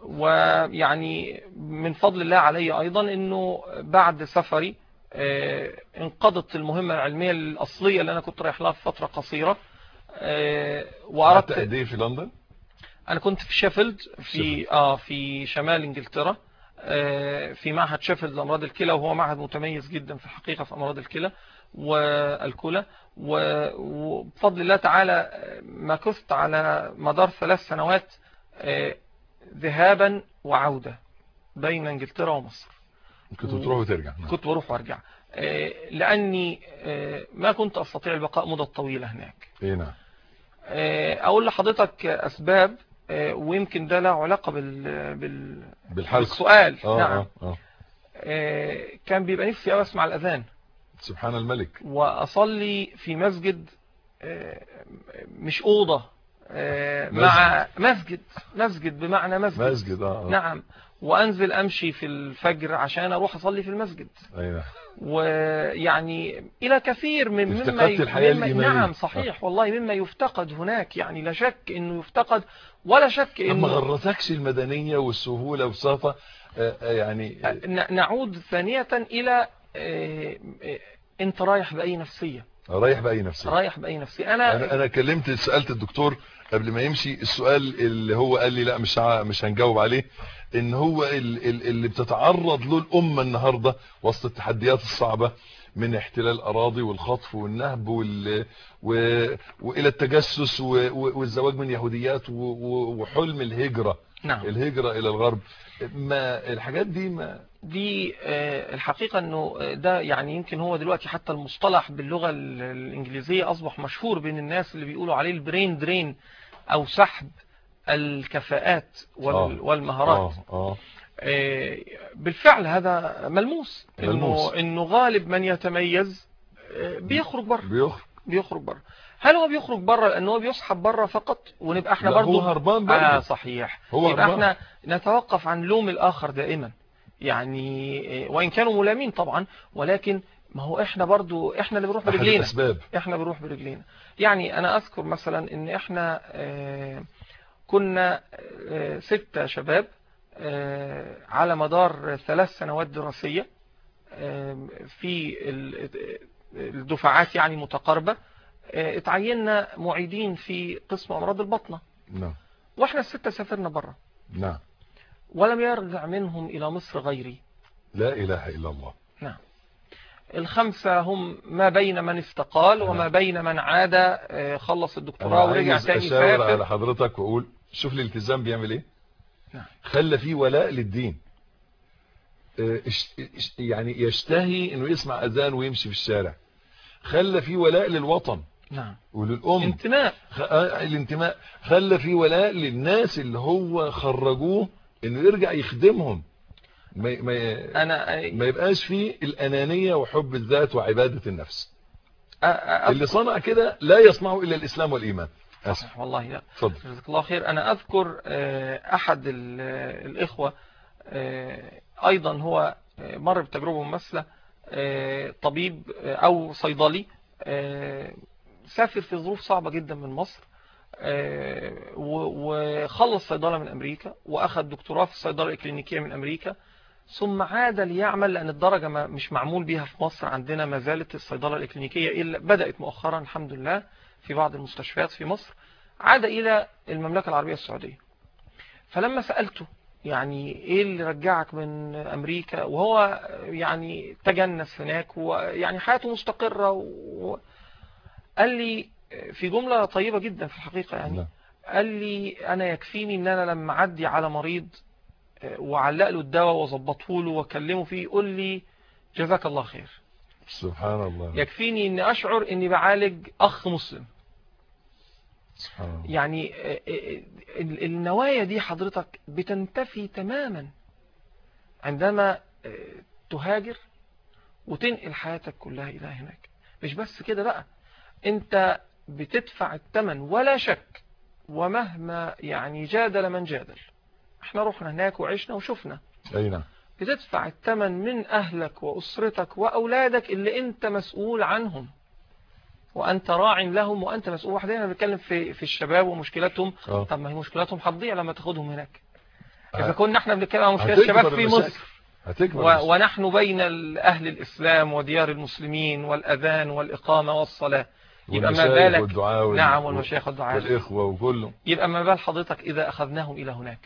ويعني من فضل الله علي أيضا أنه بعد سفري آه، انقضت المهمة العلمية الأصلية اللي أنا كنت رايح لها في فترة قصيرة آه، قعدت وأردت قد ايه في لندن أنا كنت في شيفيلد في آه في شمال إنجلترا آه، في معهد شيفيلد لأمراض الكلى وهو معهد متميز جدا في الحقيقة في أمراض الكلى والكلى و- وبفضل الله تعالى آه، مكثت على مدار ثلاث سنوات آه، ذهابا وعودة بين إنجلترا ومصر كنت بتروح وترجع نعم. كنت بروح وارجع آه، لأني آه، ما كنت أستطيع البقاء مدة طويلة هناك ايه نعم آه، أقول لحضرتك أسباب آه، ويمكن ده له علاقة بال... بال... بالحلقة بالسؤال اه نعم اه اه آه، كان بيبقى نفسي أوي أسمع الأذان سبحان الملك وأصلي في مسجد آه، مش أوضة آه، مسجد. مع مسجد مسجد بمعنى مسجد مسجد اه آه. نعم وأنزل أمشي في الفجر عشان أروح أصلي في المسجد اي نعم ويعني إلى كثير من مما افتقدت الحياة مما الإيمانية. نعم صحيح والله مما يفتقد هناك يعني لا شك إنه يفتقد ولا شك ما إنه غرتكش المدنية والسهولة والصافة آه، آه، يعني آه، ن- نعود ثانية إلى آه، آه، أنت رايح بأي نفسية رايح باي نفسيه رايح باي نفسي انا انا انا كلمت سالت الدكتور قبل ما يمشي السؤال اللي هو قال لي لا مش ع- مش هنجاوب عليه ان هو ال- ال- اللي بتتعرض له الامه النهارده وسط التحديات الصعبه من احتلال اراضي والخطف والنهب وال و... والى التجسس و... و... والزواج من يهوديات و... و... وحلم الهجره نعم الهجره الى الغرب ما الحاجات دي ما دي آه، الحقيقة انه آه، ده يعني يمكن هو دلوقتي حتى المصطلح باللغة ال- الانجليزية اصبح مشهور بين الناس اللي بيقولوا عليه البرين درين او سحب الكفاءات وال- آه. والمهارات اه اه آه، بالفعل هذا ملموس ملموس. انه انه غالب من يتميز آه، بيخرج بره بيخرج بيخرج بره هل هو بيخرج بره لان هو بيسحب بره فقط ونبقى احنا لا، برضو هو هربان آه برضه صحيح هو يبقى هربان. احنا نتوقف عن لوم الاخر دائما يعني آه، وان كانوا ملامين طبعا ولكن ما هو احنا برضو احنا اللي بنروح احد برجلينا الاسباب احنا بنروح برجلينا يعني انا اذكر مثلا ان احنا آه، كنا آه، ستة شباب آه، على مدار ثلاث سنوات دراسية آه، في ال- الدفعات يعني متقاربة آه، اتعيننا معيدين في قسم امراض البطنة نعم واحنا الستة سافرنا بره نعم ولم يرجع منهم الى مصر غيري لا اله الا الله نعم الخمسة هم ما بين من استقال نعم. وما بين من عاد آه، خلص انا الدكتوراه ورجع عايز تاني اشاور سافر على حضرتك واقول شوف الالتزام بيعمل ايه نعم. خلى فيه ولاء للدين اه، اش- اش- يعني يشتهي انه يسمع اذان ويمشي في الشارع خلى فيه ولاء للوطن نعم وللام انتماء خ- اه، الانتماء خلى فيه ولاء للناس اللي هو خرجوه انه يرجع يخدمهم ما ما انا آه، ما يبقاش فيه الانانيه وحب الذات وعباده النفس آه، آه، اللي صنع كده لا يصنعه الا الاسلام والايمان اسف أصح والله لا اتفضل جزاك الله خير أنا أذكر آه، أحد ال- آه، الإخوة آه، أيضا هو آه، مر بتجربة مماثلة آه، طبيب آه، أو صيدلي آه، سافر في ظروف صعبة جدا من مصر آه، و- وخلص صيدلة من أمريكا وأخذ دكتوراه في الصيدلة الإكلينيكية من أمريكا ثم عاد ليعمل لأن الدرجة ما مش معمول بها في مصر عندنا ما زالت الصيدلة الإكلينيكية إلا بدأت مؤخرا الحمد لله في بعض المستشفيات في مصر عاد إلى المملكة العربية السعودية فلما سألته يعني إيه اللي رجعك من أمريكا وهو يعني تجنس هناك ويعني حياته مستقرة و... قال لي في جملة طيبة جدا في الحقيقة يعني نعم. قال لي أنا يكفيني إن أنا لما أعدي على مريض آه، وعلق له الدواء وظبطه له وأكلمه فيه يقول لي جزاك الله خير سبحان الله يكفيني إني أشعر إني بعالج أخ مسلم سبحان الله يعني آه، آه، ال- النوايا دي حضرتك بتنتفي تماما عندما آه، تهاجر وتنقل حياتك كلها إلى هناك مش بس كده بقى انت بتدفع الثمن ولا شك ومهما يعني جادل من جادل احنا رحنا هناك وعشنا وشفنا اي نعم بتدفع الثمن من أهلك وأسرتك وأولادك اللي أنت مسؤول عنهم وأنت راع لهم وأنت مسؤول وحدين بنتكلم في في الشباب ومشكلاتهم اه طب ما هي مشكلاتهم هتضيع لما تاخدهم هناك ه- إذا كنا احنا بنتكلم عن مشكلات هتكبر الشباب في المشاكل. مصر هتكبر و- المشاكل. ونحن بين ال- أهل الإسلام وديار المسلمين والأذان والإقامة والصلاة يبقى ما والمشايخ بالك والدعاء وال- نعم والمشايخ والدعاء والاخوه وكله يبقى ما بال حضرتك إذا أخذناهم إلى هناك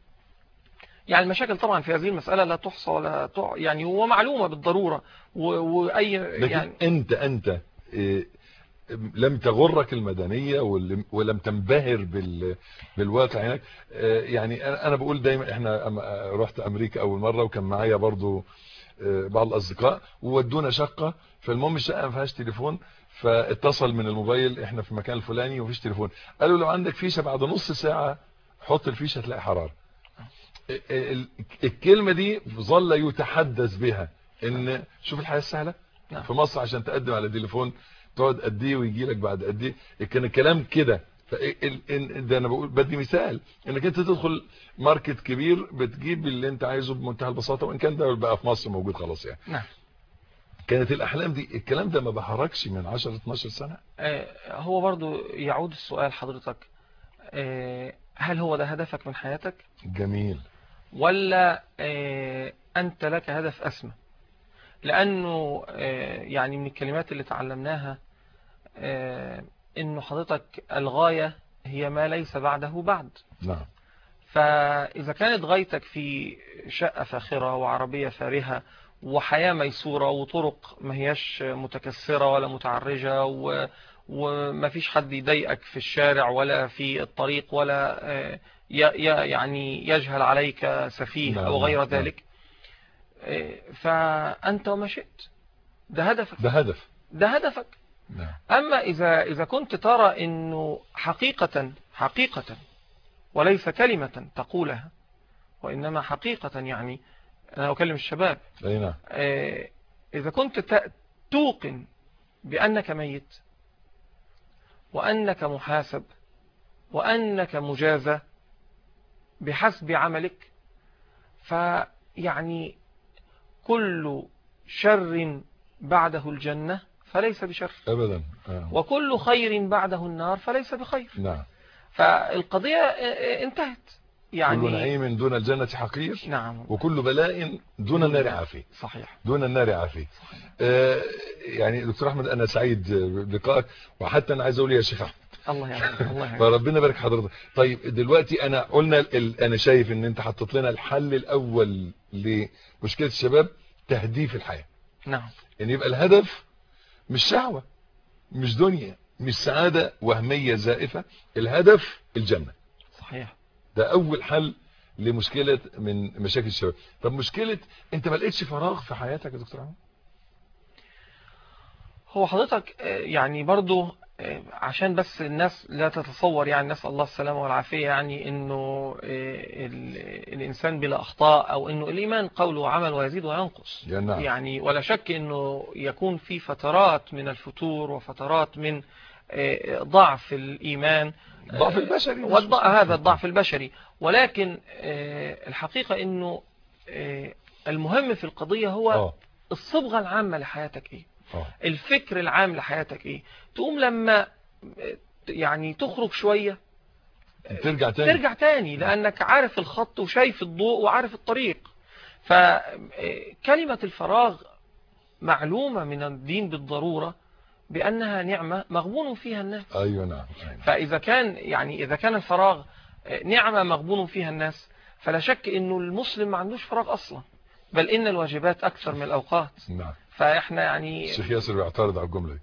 يعني المشاكل طبعا في هذه المسألة لا تحصى ولا تع... يعني هو معلومة بالضرورة و... وأي لكن يعني انت انت إيه، لم تغرك المدنيه ولم, ولم تنبهر بال بالواقع هناك آه، يعني انا أنا بقول دايما احنا أما- رحت امريكا اول مره وكان معايا برضو آه، بعض الاصدقاء وودونا شقه فالمهم الشقه ما فيهاش تليفون فاتصل من الموبايل احنا في المكان الفلاني ومفيش تليفون قالوا لو عندك فيشه بعد نص ساعه حط الفيشه هتلاقي حراره ال- ال- الكلمه دي ظل يتحدث بها ان شوف الحياه السهله نعم. في مصر عشان تقدم على تليفون تقعد قد ايه ويجي لك بعد قد ايه كان الكلام كده فال- إن- ده انا بقول بدي مثال انك انت تدخل ماركت كبير بتجيب اللي انت عايزه بمنتهى البساطه وان كان ده بقى في مصر موجود خلاص يعني نعم كانت الاحلام دي الكلام ده ما بحركش من 10 12 سنه آه، هو برضو يعود السؤال حضرتك آه، هل هو ده هدفك من حياتك جميل ولا آه، أنت لك هدف أسمى لأنه آه، يعني من الكلمات اللي تعلمناها آه، انه حضرتك الغاية هي ما ليس بعده بعد نعم فإذا كانت غايتك في شقة فاخرة وعربية فارهة وحياة ميسورة وطرق ما هياش متكسرة ولا متعرجة و... وما فيش حد يضايقك في الشارع ولا في الطريق ولا آه، ي... ي... يعني يجهل عليك سفيه نعم، أو غير نعم. ذلك آه، فأنت وما شئت ده هدفك ده هدف ده هدفك نعم أما إذا إذا كنت ترى إنه حقيقة حقيقة وليس كلمة تقولها وإنما حقيقة يعني أنا أكلم الشباب اي نعم آه، إذا كنت ت- توقن بأنك ميت وأنك محاسب وأنك مجازى بحسب عملك فيعني كل شر بعده الجنة فليس بشر ابدا آه. وكل خير بعده النار فليس بخير نعم فالقضية آه، انتهت كل يعني نعيم دون الجنة حقير نعم وكل بلاء دون النار عافية صحيح دون النار عافية آه يعني دكتور احمد انا سعيد بلقائك وحتى انا عايز اقول يا شيخ احمد الله يعافيك الله يعافيك فربنا يبارك حضرتك طيب دلوقتي انا قلنا ال... انا شايف ان انت حطيت لنا الحل الاول لمشكله الشباب تهديف الحياه نعم ان يبقى الهدف مش شهوه مش دنيا مش سعاده وهميه زائفه الهدف الجنه صحيح ده اول حل لمشكله من مشاكل الشباب طب مشكله انت ما لقيتش فراغ في حياتك يا دكتور احمد هو حضرتك آه، يعني برضو آه، عشان بس الناس لا تتصور يعني نسأل الله السلامة والعافية يعني انه آه، ال- الانسان بلا اخطاء او انه الايمان قول وعمل ويزيد وينقص يا نعم. يعني ولا شك انه يكون في فترات من الفتور وفترات من آه، ضعف الايمان ضعف البشري والض... هذا الضعف البشري ولكن آه، الحقيقة انه آه، المهم في القضية هو اه الصبغة العامة لحياتك ايه اه الفكر العام لحياتك ايه تقوم لما آه، يعني تخرج شوية ترجع تاني ترجع تاني لانك عارف الخط وشايف الضوء وعارف الطريق فكلمة الفراغ معلومة من الدين بالضرورة بأنها نعمة مغبون فيها الناس ايوه نعم أيوة. فإذا كان يعني إذا كان الفراغ نعمة مغبون فيها الناس فلا شك إنه المسلم ما عندوش فراغ أصلا بل إن الواجبات أكثر من الأوقات نعم فإحنا يعني الشيخ ياسر بيعترض على الجمله دي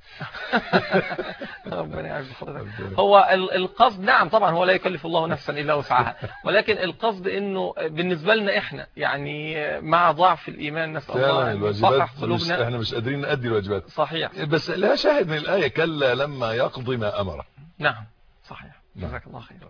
ربنا يعز حضرتك هو ال- القصد نعم طبعا هو لا يكلف الله نفسا إلا وسعها ولكن القصد إنه بالنسبة لنا إحنا يعني مع ضعف الإيمان نسأل الله فعلا أن الواجبات يصحح مش قلوبنا احنا مش قادرين نأدي الواجبات صحيح بس لا شاهد من الآية كلا لما يقضي ما أمره نعم صحيح نعم. جزاك الله خير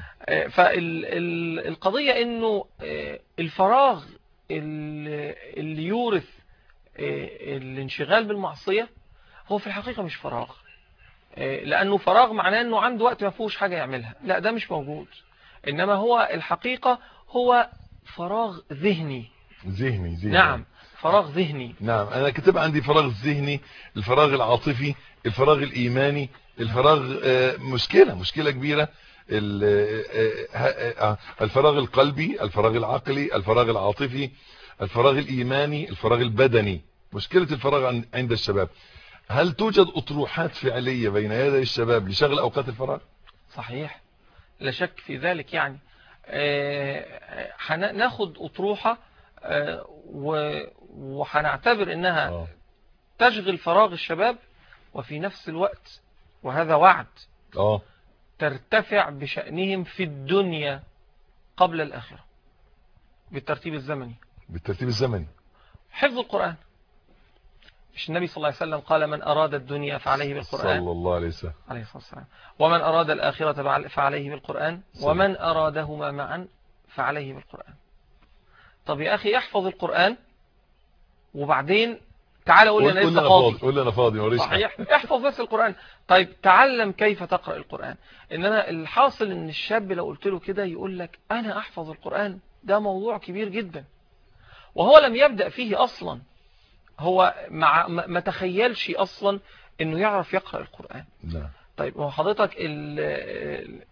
فالقضية انه آه، الفراغ ال- اللي يورث آه، الانشغال بالمعصية هو في الحقيقة مش فراغ آه، لانه فراغ معناه انه عنده وقت ما فيهوش حاجة يعملها لا ده مش موجود انما هو الحقيقة هو فراغ ذهني ذهني ذهني نعم فراغ ذهني نعم أنا كتب عندي فراغ الذهني الفراغ العاطفي الفراغ الإيماني الفراغ آه، مشكلة مشكلة كبيرة ال- آه، آه، آه، الفراغ القلبي الفراغ العقلي الفراغ العاطفي الفراغ الإيماني الفراغ البدني مشكلة الفراغ عن- عند الشباب هل توجد أطروحات فعلية بين يدي الشباب لشغل أوقات الفراغ صحيح لا شك في ذلك يعني آه، هناخد أطروحة آه، و- وهنعتبر إنها آه. تشغل فراغ الشباب وفي نفس الوقت وهذا وعد اه ترتفع بشأنهم في الدنيا قبل الآخرة بالترتيب الزمني بالترتيب الزمني حفظ القرآن مش النبي صلى الله عليه وسلم قال من أراد الدنيا فعليه بالقرآن صلى الله عليه وسلم عليه الصلاة والسلام ومن أراد الآخرة فعل- فعليه بالقرآن صلى. ومن أرادهما معا فعليه بالقرآن طب يا أخي احفظ القرآن وبعدين تعال قول لي قول أنا قول لسه لنا فاضي فاضي قول لنا فاضي موريش حاجة. صحيح احفظ بس القرآن طيب تعلم كيف تقرأ القرآن إنما الحاصل إن الشاب لو قلت له كده يقول لك أنا أحفظ القرآن ده موضوع كبير جدا وهو لم يبدأ فيه أصلا هو مع ما ما تخيلش أصلا إنه يعرف يقرأ القرآن نعم طيب هو حضرتك ال- ال-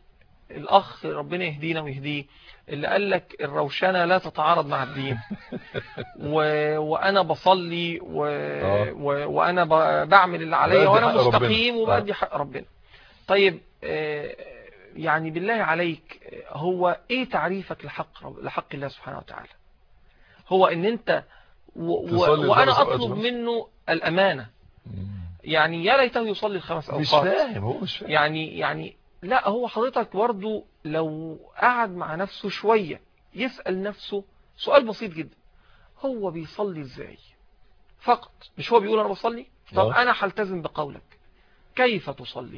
الأخ ربنا يهدينا ويهديه اللي قال لك الروشنة لا تتعارض مع الدين و... وأنا بصلي و... آه. و... وأنا ب... بعمل اللي عليا بأدي وأنا حق ربنا. مستقيم آه. وبأدي حق ربنا طيب آه، يعني بالله عليك آه، هو إيه تعريفك لحق رب... لحق الله سبحانه وتعالى هو إن أنت و... و... تصلي وأنا الخمس أوقات أطلب بس. منه الأمانة يعني يا ليته يصلي الخمس مش أوقات فاهم هو مش فاهم يعني يعني لا هو حضرتك برضو لو قعد مع نفسه شوية يسأل نفسه سؤال بسيط جدا هو بيصلي ازاي فقط مش هو بيقول انا بصلي طب آه. انا هلتزم بقولك كيف تصلي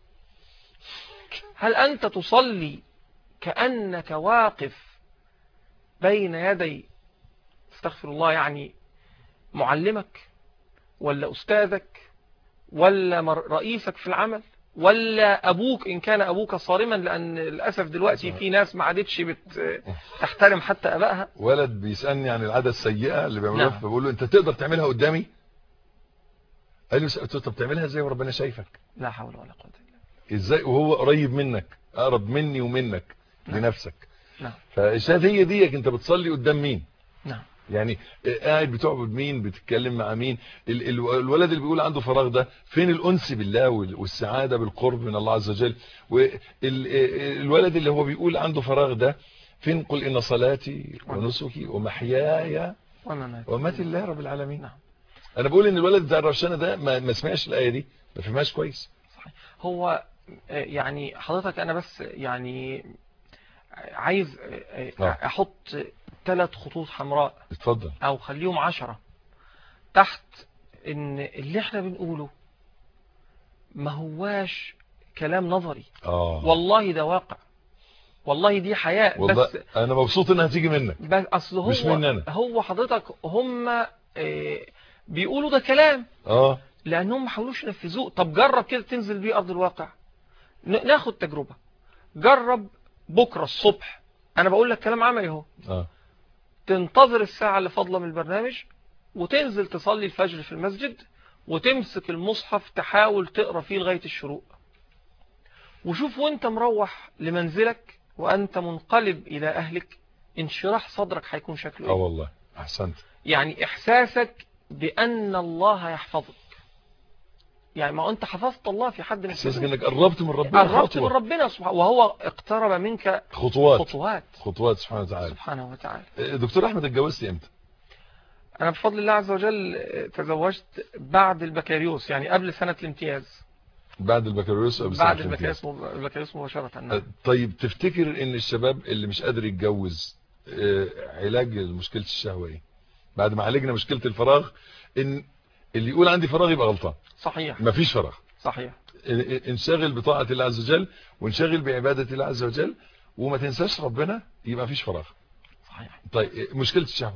هل انت تصلي كأنك واقف بين يدي استغفر الله يعني معلمك ولا أستاذك ولا مر- رئيسك في العمل ولا أبوك إن كان أبوك صارما لأن للأسف دلوقتي في ناس ما عادتش بتحترم حتى أبائها ولد بيسألني عن العادة السيئة اللي بيعملوها نعم. فبقول له انت تقدر تعملها قدامي قال لي قلت له طب تعملها ازاي وربنا شايفك لا حول ولا قوة إلا بالله ازاي وهو قريب منك اقرب مني ومنك نعم. لنفسك نعم فالشهادة هي ديك انت بتصلي قدام مين نعم يعني قاعد بتعبد مين بتتكلم مع مين ال- ال- الولد اللي بيقول عنده فراغ ده فين الأنس بالله وال- والسعادة بالقرب من الله عز وجل والولد اللي هو بيقول عنده فراغ ده فين قل إن صلاتي ونسكي ومحياي ومماتي وماتي لله رب العالمين نعم انا بقول ان الولد بتاع الروشنه ده ما, ما سمعش الايه دي ما فهمهاش كويس صحيح هو آه، يعني حضرتك أنا بس يعني عايز آه، آه، آه. أحط ثلاث خطوط حمراء اتفضل او خليهم عشرة تحت ان اللي احنا بنقوله ما هواش كلام نظري اه والله ده واقع والله دي حياة والله بس انا مبسوط انها تيجي منك بس اصل هو مش مني أنا. هو حضرتك هم آه، بيقولوا ده كلام اه لانهم ما حاولوش ينفذوه طب جرب كده تنزل بيه ارض الواقع ن- ناخد تجربة جرب بكرة الصبح انا بقول لك كلام عملي اهو اه تنتظر الساعة اللي فاضلة من البرنامج وتنزل تصلي الفجر في المسجد وتمسك المصحف تحاول تقرأ فيه لغاية الشروق وشوف وانت مروح لمنزلك وانت منقلب الى اهلك انشراح صدرك هيكون شكله اه ايه والله احسنت يعني احساسك بان الله يحفظك يعني ما انت حفظت الله في حد من احساسك الحدود. انك قربت من ربنا قربت من خطوة. ربنا سبحانه وهو اقترب منك خطوات خطوات خطوات سبحانه وتعالى سبحانه وتعالى دكتور احمد اتجوزت امتى أنا بفضل الله عز وجل تزوجت بعد البكالوريوس يعني قبل سنة الامتياز بعد البكالوريوس أو بسنة بعد الامتياز؟ البكالوريوس البكالوريوس مباشرة نعم. طيب تفتكر ان الشباب اللي مش قادر يتجوز آه، علاج مشكلة الشهوة ايه بعد ما عالجنا مشكلة الفراغ ان اللي يقول عندي فراغ يبقى غلطان صحيح مفيش فراغ صحيح ان- انشغل بطاعة الله عز وجل وانشغل بعبادة الله عز وجل وما تنساش ربنا يبقى مفيش فراغ صحيح طيب مشكلة الشهوة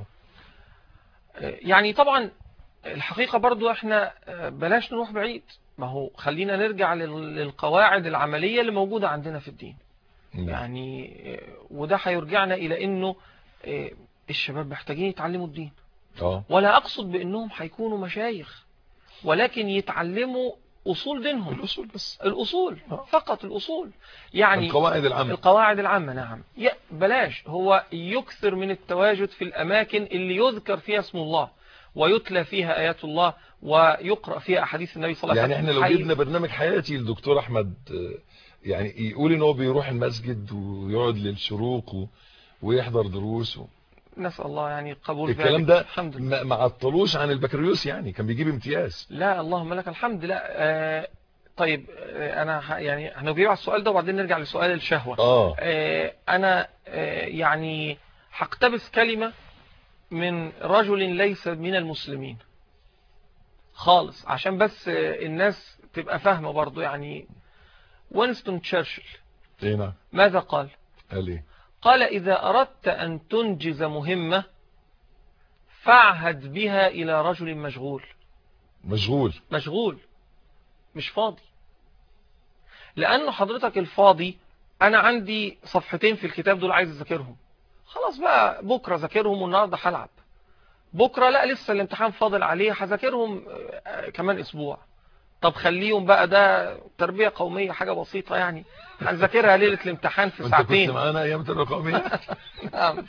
يعني طبعا الحقيقة برضو احنا بلاش نروح بعيد ما هو خلينا نرجع لل- للقواعد العملية اللي موجودة عندنا في الدين نعم. يعني وده هيرجعنا إلى أنه الشباب محتاجين يتعلموا الدين اه ولا أقصد بأنهم هيكونوا مشايخ ولكن يتعلموا أصول دينهم الاصول بس الأصول آه. فقط الأصول يعني القواعد العامة القواعد العامة نعم يا بلاش هو يكثر من التواجد في الأماكن اللي يذكر فيها اسم الله ويتلى فيها آيات الله ويقرأ فيها أحاديث النبي صلى الله عليه يعني وسلم احنا لو حي- جبنا برنامج حياتي للدكتور احمد آه، يعني يقول ان هو بيروح المسجد ويقعد للشروق و... ويحضر دروس و... نسأل الله يعني قبول الكلام ذلك. ده الحمد لله ما ما عطلوش عن البكالوريوس يعني كان بيجيب امتياز لا اللهم لك الحمد لا آه طيب آه أنا ه- يعني هنجيب على السؤال ده وبعدين نرجع لسؤال الشهوة اه آه أنا آه يعني هقتبس كلمة من رجل ليس من المسلمين خالص عشان بس آه، الناس تبقى فاهمة برضو يعني وينستون تشرشل ايه نعم ماذا قال قال ايه قال إذا أردت أن تنجز مهمة فاعهد بها إلى رجل مشغول مشغول مشغول مش فاضي لأنه حضرتك الفاضي أنا عندي صفحتين في الكتاب دول عايز أذاكرهم خلاص بقى بكرة ذاكرهم والنهاردة هلعب بكرة لا لسه الامتحان فاضل عليه هذاكرهم آه، كمان أسبوع طب خليهم بقى ده تربية قومية حاجة بسيطة يعني هنذاكرها ليلة الامتحان في انت كنت ساعتين معانا ايام التربيه القوميه نعم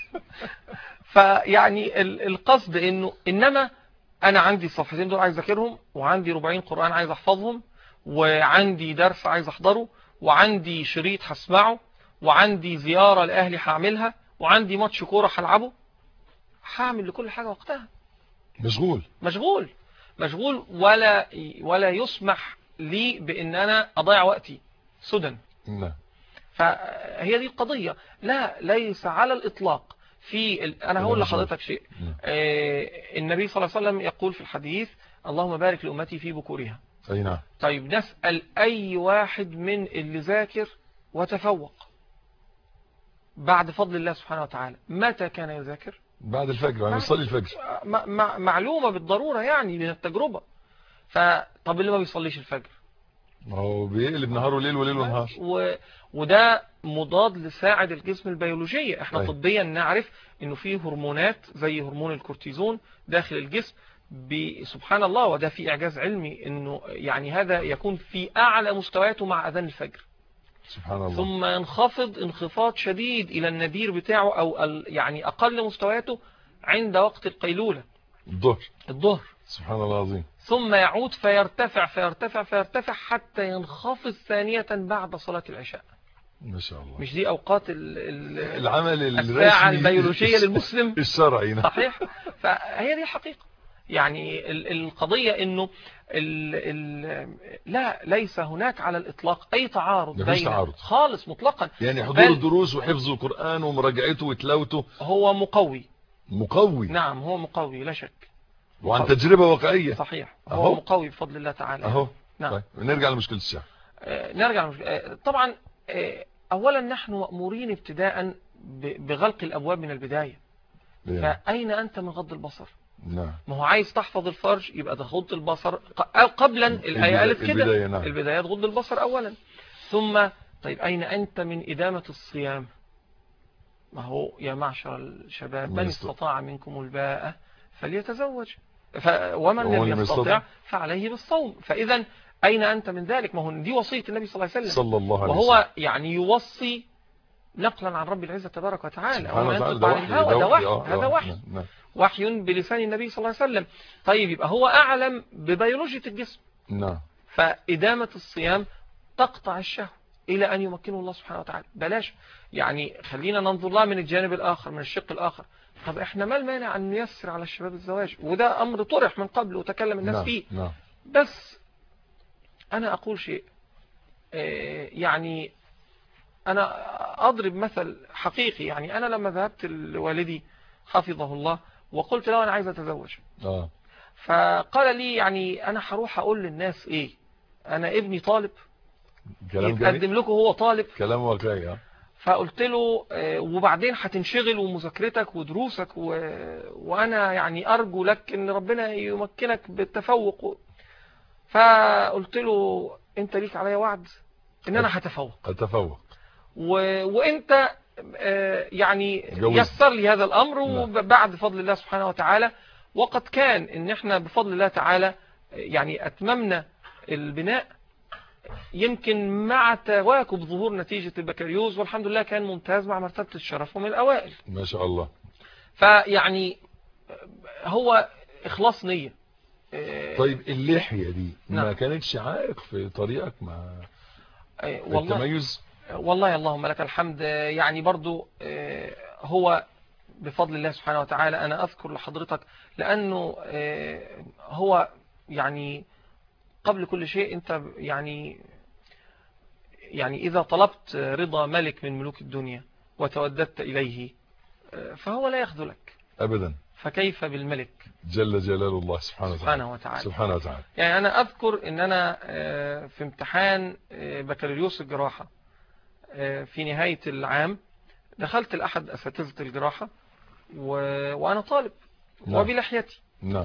فيعني ال- القصد انه انما انا عندي الصفحتين دول عايز اذاكرهم وعندي ربعين قرآن عايز احفظهم وعندي درس عايز احضره وعندي شريط هسمعه وعندي زيارة لاهلي هعملها وعندي ماتش كورة هلعبه هعمل لكل حاجة وقتها مشغول مشغول مشغول ولا ولا يسمح لي بان انا اضيع وقتي سدى نعم فهي دي القضية لا ليس على الإطلاق في ال... أنا هقول لا، لحضرتك شيء نعم. آه النبي صلى الله عليه وسلم يقول في الحديث اللهم بارك لأمتي في بكورها اي نعم طيب نسأل أي واحد من اللي ذاكر وتفوق بعد فضل الله سبحانه وتعالى متى كان يذاكر بعد الفجر يعني يصلي الفجر م... م... معلومة بالضرورة يعني من التجربة فطب اللي ما بيصليش الفجر ما هو بيقلب نهار وليل وليل ونهار و... وده مضاد لساعد الجسم البيولوجية احنا أي. طبيا نعرف انه في هرمونات زي هرمون الكورتيزون داخل الجسم ب... سبحان الله وده في اعجاز علمي انه يعني هذا يكون في اعلى مستوياته مع اذان الفجر سبحان الله ثم ينخفض انخفاض شديد الى النذير بتاعه او ال... يعني اقل مستوياته عند وقت القيلولة الظهر الظهر سبحان الله العظيم ثم يعود فيرتفع فيرتفع فيرتفع حتى ينخفض ثانية بعد صلاة العشاء ما شاء الله مش دي أوقات ال ال العمل الساعة الرسمي البيولوجية للمسلم الشرعي نعم صحيح فهي دي الحقيقة يعني ال- القضية انه ال ال لا ليس هناك على الاطلاق اي تعارض مفيش بين تعارض. خالص مطلقا يعني حضور بل- الدروس وحفظ القرآن ومراجعته وتلاوته هو مقوي مقوي نعم هو مقوي لا شك وعن تجربة واقعية صحيح أهو. هو مقوي بفضل الله تعالى اهو نعم طيب نرجع لمشكلة الشعر آه، نرجع لمش... آه، طبعا آه، اولا نحن مأمورين ابتداء ب- بغلق الابواب من البداية يعني. فاين انت من غض البصر نعم ما هو عايز تحفظ الفرج يبقى تغض البصر ق- أو قبلا الآية البدا- قالت كده البداية نعم البداية تغض البصر أولا ثم طيب أين أنت من إدامة الصيام ما هو يا معشر الشباب من من است- استطاع منكم الباءة فليتزوج ف... ومن ومن لم لم يستطع يستطع فعليه بالصوم فإذا أين أنت من ذلك ما هو دي وصية النبي صلى الله عليه وسلم صلى الله عليه وسلم وهو يعني يوصي نقلا عن رب العزة تبارك وتعالى سبحانه وما وتعالى ينطق ده عن وحي الهوى ده وحي آه، هذا آه، وحي نعم، نعم. وحي بلسان النبي صلى الله عليه وسلم طيب يبقى هو أعلم ببيولوجية الجسم نعم فإدامة الصيام تقطع الشهوة إلى أن يمكنه الله سبحانه وتعالى بلاش يعني خلينا ننظر لها من الجانب الآخر من الشق الآخر طب احنا ما المانع أن نيسر على الشباب الزواج وده أمر طرح من قبل وتكلم الناس نعم فيه نعم بس أنا أقول شيء آه، يعني أنا أضرب مثل حقيقي يعني أنا لما ذهبت لوالدي حفظه الله وقلت له أنا عايز أتزوج اه فقال لي يعني أنا هروح أقول للناس إيه أنا ابني طالب كلام جميل يتقدم لكم هو طالب كلام واقعي اه فقلت له آه، وبعدين هتنشغل ومذاكرتك ودروسك و... وأنا يعني أرجو لك إن ربنا يمكنك بالتفوق و... فقلت له أنت ليك عليا وعد إن أنا هتفوق التفوق و... وانت آه، يعني جوز. يسر لي هذا الامر نعم. وبعد فضل الله سبحانه وتعالى وقد كان ان احنا بفضل الله تعالى آه، يعني اتممنا البناء يمكن مع تواكب ظهور نتيجة البكالوريوس والحمد لله كان ممتاز مع مرتبة الشرف ومن الاوائل ما شاء الله فيعني آه، هو اخلاص نية آه، طيب اللحية دي ما نعم. كانتش عائق في طريقك مع آه، والله التميز والله اللهم لك الحمد يعني برضو آه، هو بفضل الله سبحانه وتعالى أنا أذكر لحضرتك لأنه آه، هو يعني قبل كل شيء أنت يعني يعني إذا طلبت رضا ملك من ملوك الدنيا وتوددت إليه آه، فهو لا يخذلك ابدا فكيف بالملك جل جلال الله سبحانه وتعالى سبحانه وتعالى سبحانه وتعالى يعني أنا أذكر أن أنا آه، في امتحان آه، بكالوريوس الجراحة آه، في نهاية العام دخلت لأحد أساتذة الجراحة و... وأنا طالب نعم. وبلحيتي نعم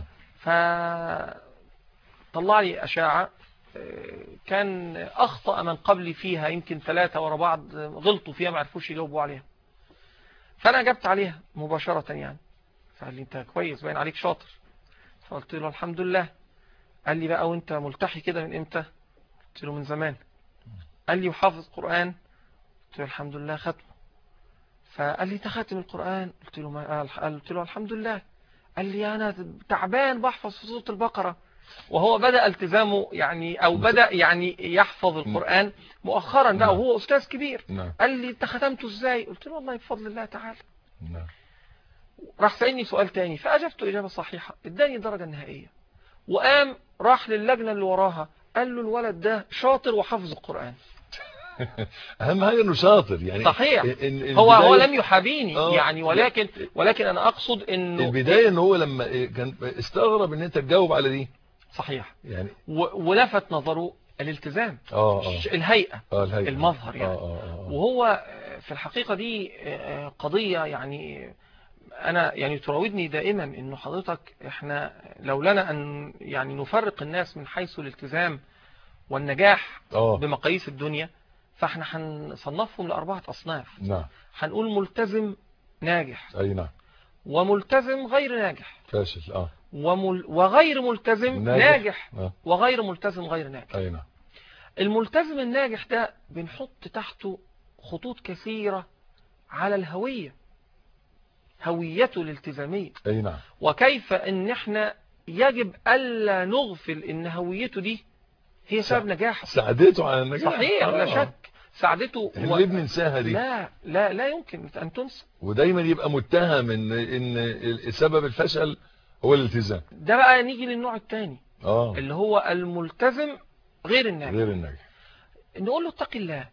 فطلع لي أشاعة آه، كان أخطأ من قبلي فيها يمكن ثلاثة ورا بعض آه، غلطوا فيها ما عرفوش يجاوبوا عليها فأنا جبت عليها مباشرة يعني فقال لي أنت كويس باين عليك شاطر فقلت له الحمد لله قال لي بقى وانت ملتحي كده من امتى قلت له من زمان قال لي وحافظ قرآن قلت له الحمد لله ختمه فقال لي تختم القرآن قلت له ما قال قلت له الحمد لله قال لي انا تعبان بحفظ في سورة البقرة وهو بدأ التزامه يعني او بدأ يعني يحفظ القرآن مؤخرا بقى نعم. وهو استاذ كبير نعم قال لي انت ختمته ازاي قلت له والله بفضل الله تعالى نعم راح سألني سؤال تاني فأجبته إجابة صحيحة اداني الدرجة النهائية وقام راح للجنة اللي وراها قال له الولد ده شاطر وحفظ القرآن اهم حاجه انه شاطر يعني صحيح. ال- ال- هو هو البداية- لم يحابيني آه. يعني ولكن ولكن أنا أقصد إنه البدايه ان هو لما إيه كان استغرب ان انت تجاوب على دي صحيح يعني و- ولفت نظره الالتزام اه اه ش- الهيئة اه الهيئة. المظهر يعني. اه اه اه وهو في الحقيقة دي قضية يعني أنا يعني تراودني دائما إنه حضرتك إحنا لولانا أن يعني نفرق الناس من حيث الالتزام والنجاح اه بمقاييس الدنيا فاحنا هنصنفهم لأربعة أصناف نعم هنقول ملتزم ناجح اي نعم وملتزم غير ناجح فاشل اه ومل وغير ملتزم ناجح. ناجح اه وغير ملتزم غير ناجح اي نعم الملتزم الناجح ده بنحط تحته خطوط كثيرة على الهوية هويته الالتزامية اي نعم وكيف ان احنا يجب ألا نغفل ان هويته دي هي سبب نجاحه ساعدته على النجاح صحيح لا آه. شك ساعدته احنا ليه بننساها دي لا لا لا يمكن أن تنسى ودايما يبقى متهم ان ان ال- سبب الفشل هو الالتزام ده بقى نيجي للنوع الثاني اه اللي هو الملتزم غير الناجح غير النجاح نقول له اتق الله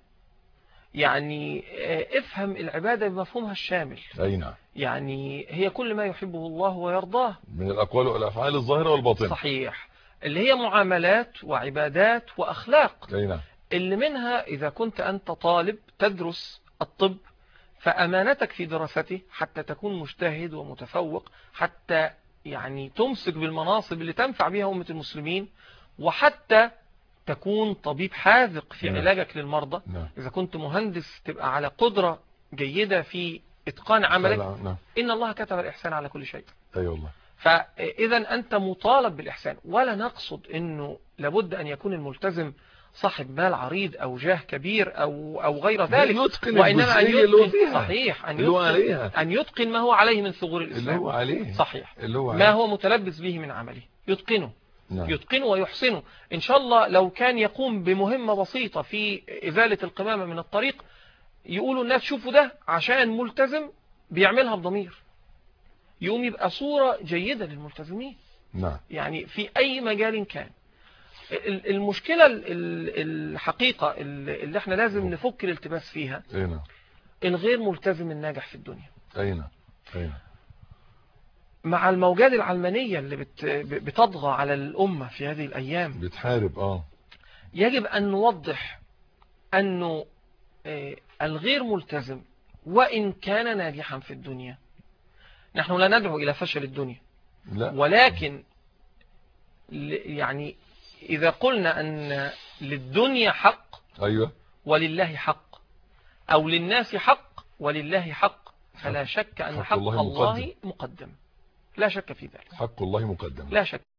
يعني آه، افهم العبادة بمفهومها الشامل اي نعم يعني هي كل ما يحبه الله ويرضاه من الاقوال والافعال الظاهره والباطنه صحيح اللي هي معاملات وعبادات وأخلاق اي نعم اللي منها إذا كنت أنت طالب تدرس الطب فأمانتك في دراسته حتى تكون مجتهد ومتفوق حتى يعني تمسك بالمناصب اللي تنفع بها أمة المسلمين وحتى تكون طبيب حاذق في نعم. علاجك للمرضى نعم إذا كنت مهندس تبقى على قدرة جيدة في إتقان عملك نعم إن الله كتب الإحسان على كل شيء اي والله فإذا أنت مطالب بالإحسان ولا نقصد أنه لابد أن يكون الملتزم صاحب مال عريض أو جاه كبير أو أو غير ذلك يتقن وإنما أن الجزئيه اللي هو يتقن فيها صحيح أن اللي هو يتقن, عليها أن يتقن ما هو عليه من ثغور اللي هو الإسلام عليه صحيح اللي هو ما عليه هو متلبس به من عمله يتقنه نعم يتقنه ويحسنه إن شاء الله لو كان يقوم بمهمة بسيطة في إزالة القمامة من الطريق يقولوا الناس شوفوا ده عشان ملتزم بيعملها بضمير يقوم يبقى صورة جيدة للملتزمين نعم يعني في أي مجال كان ال- المشكلة ال- ال- الحقيقة ال- اللي احنا لازم نفك الالتباس فيها اي نعم الغير ملتزم الناجح في الدنيا اي نعم اي نعم مع الموجات العلمانية اللي بت- بتطغى على الأمة في هذه الأيام بتحارب اه يجب أن نوضح أنه آه، الغير ملتزم وإن كان ناجحا في الدنيا نحن لا ندعو إلى فشل الدنيا لا ولكن ل- يعني إذا قلنا أن للدنيا حق ايوه ولله حق أو للناس حق ولله حق فلا شك أن حق حق الله الله مقدم لا شك في ذلك حق الله مقدم لا شك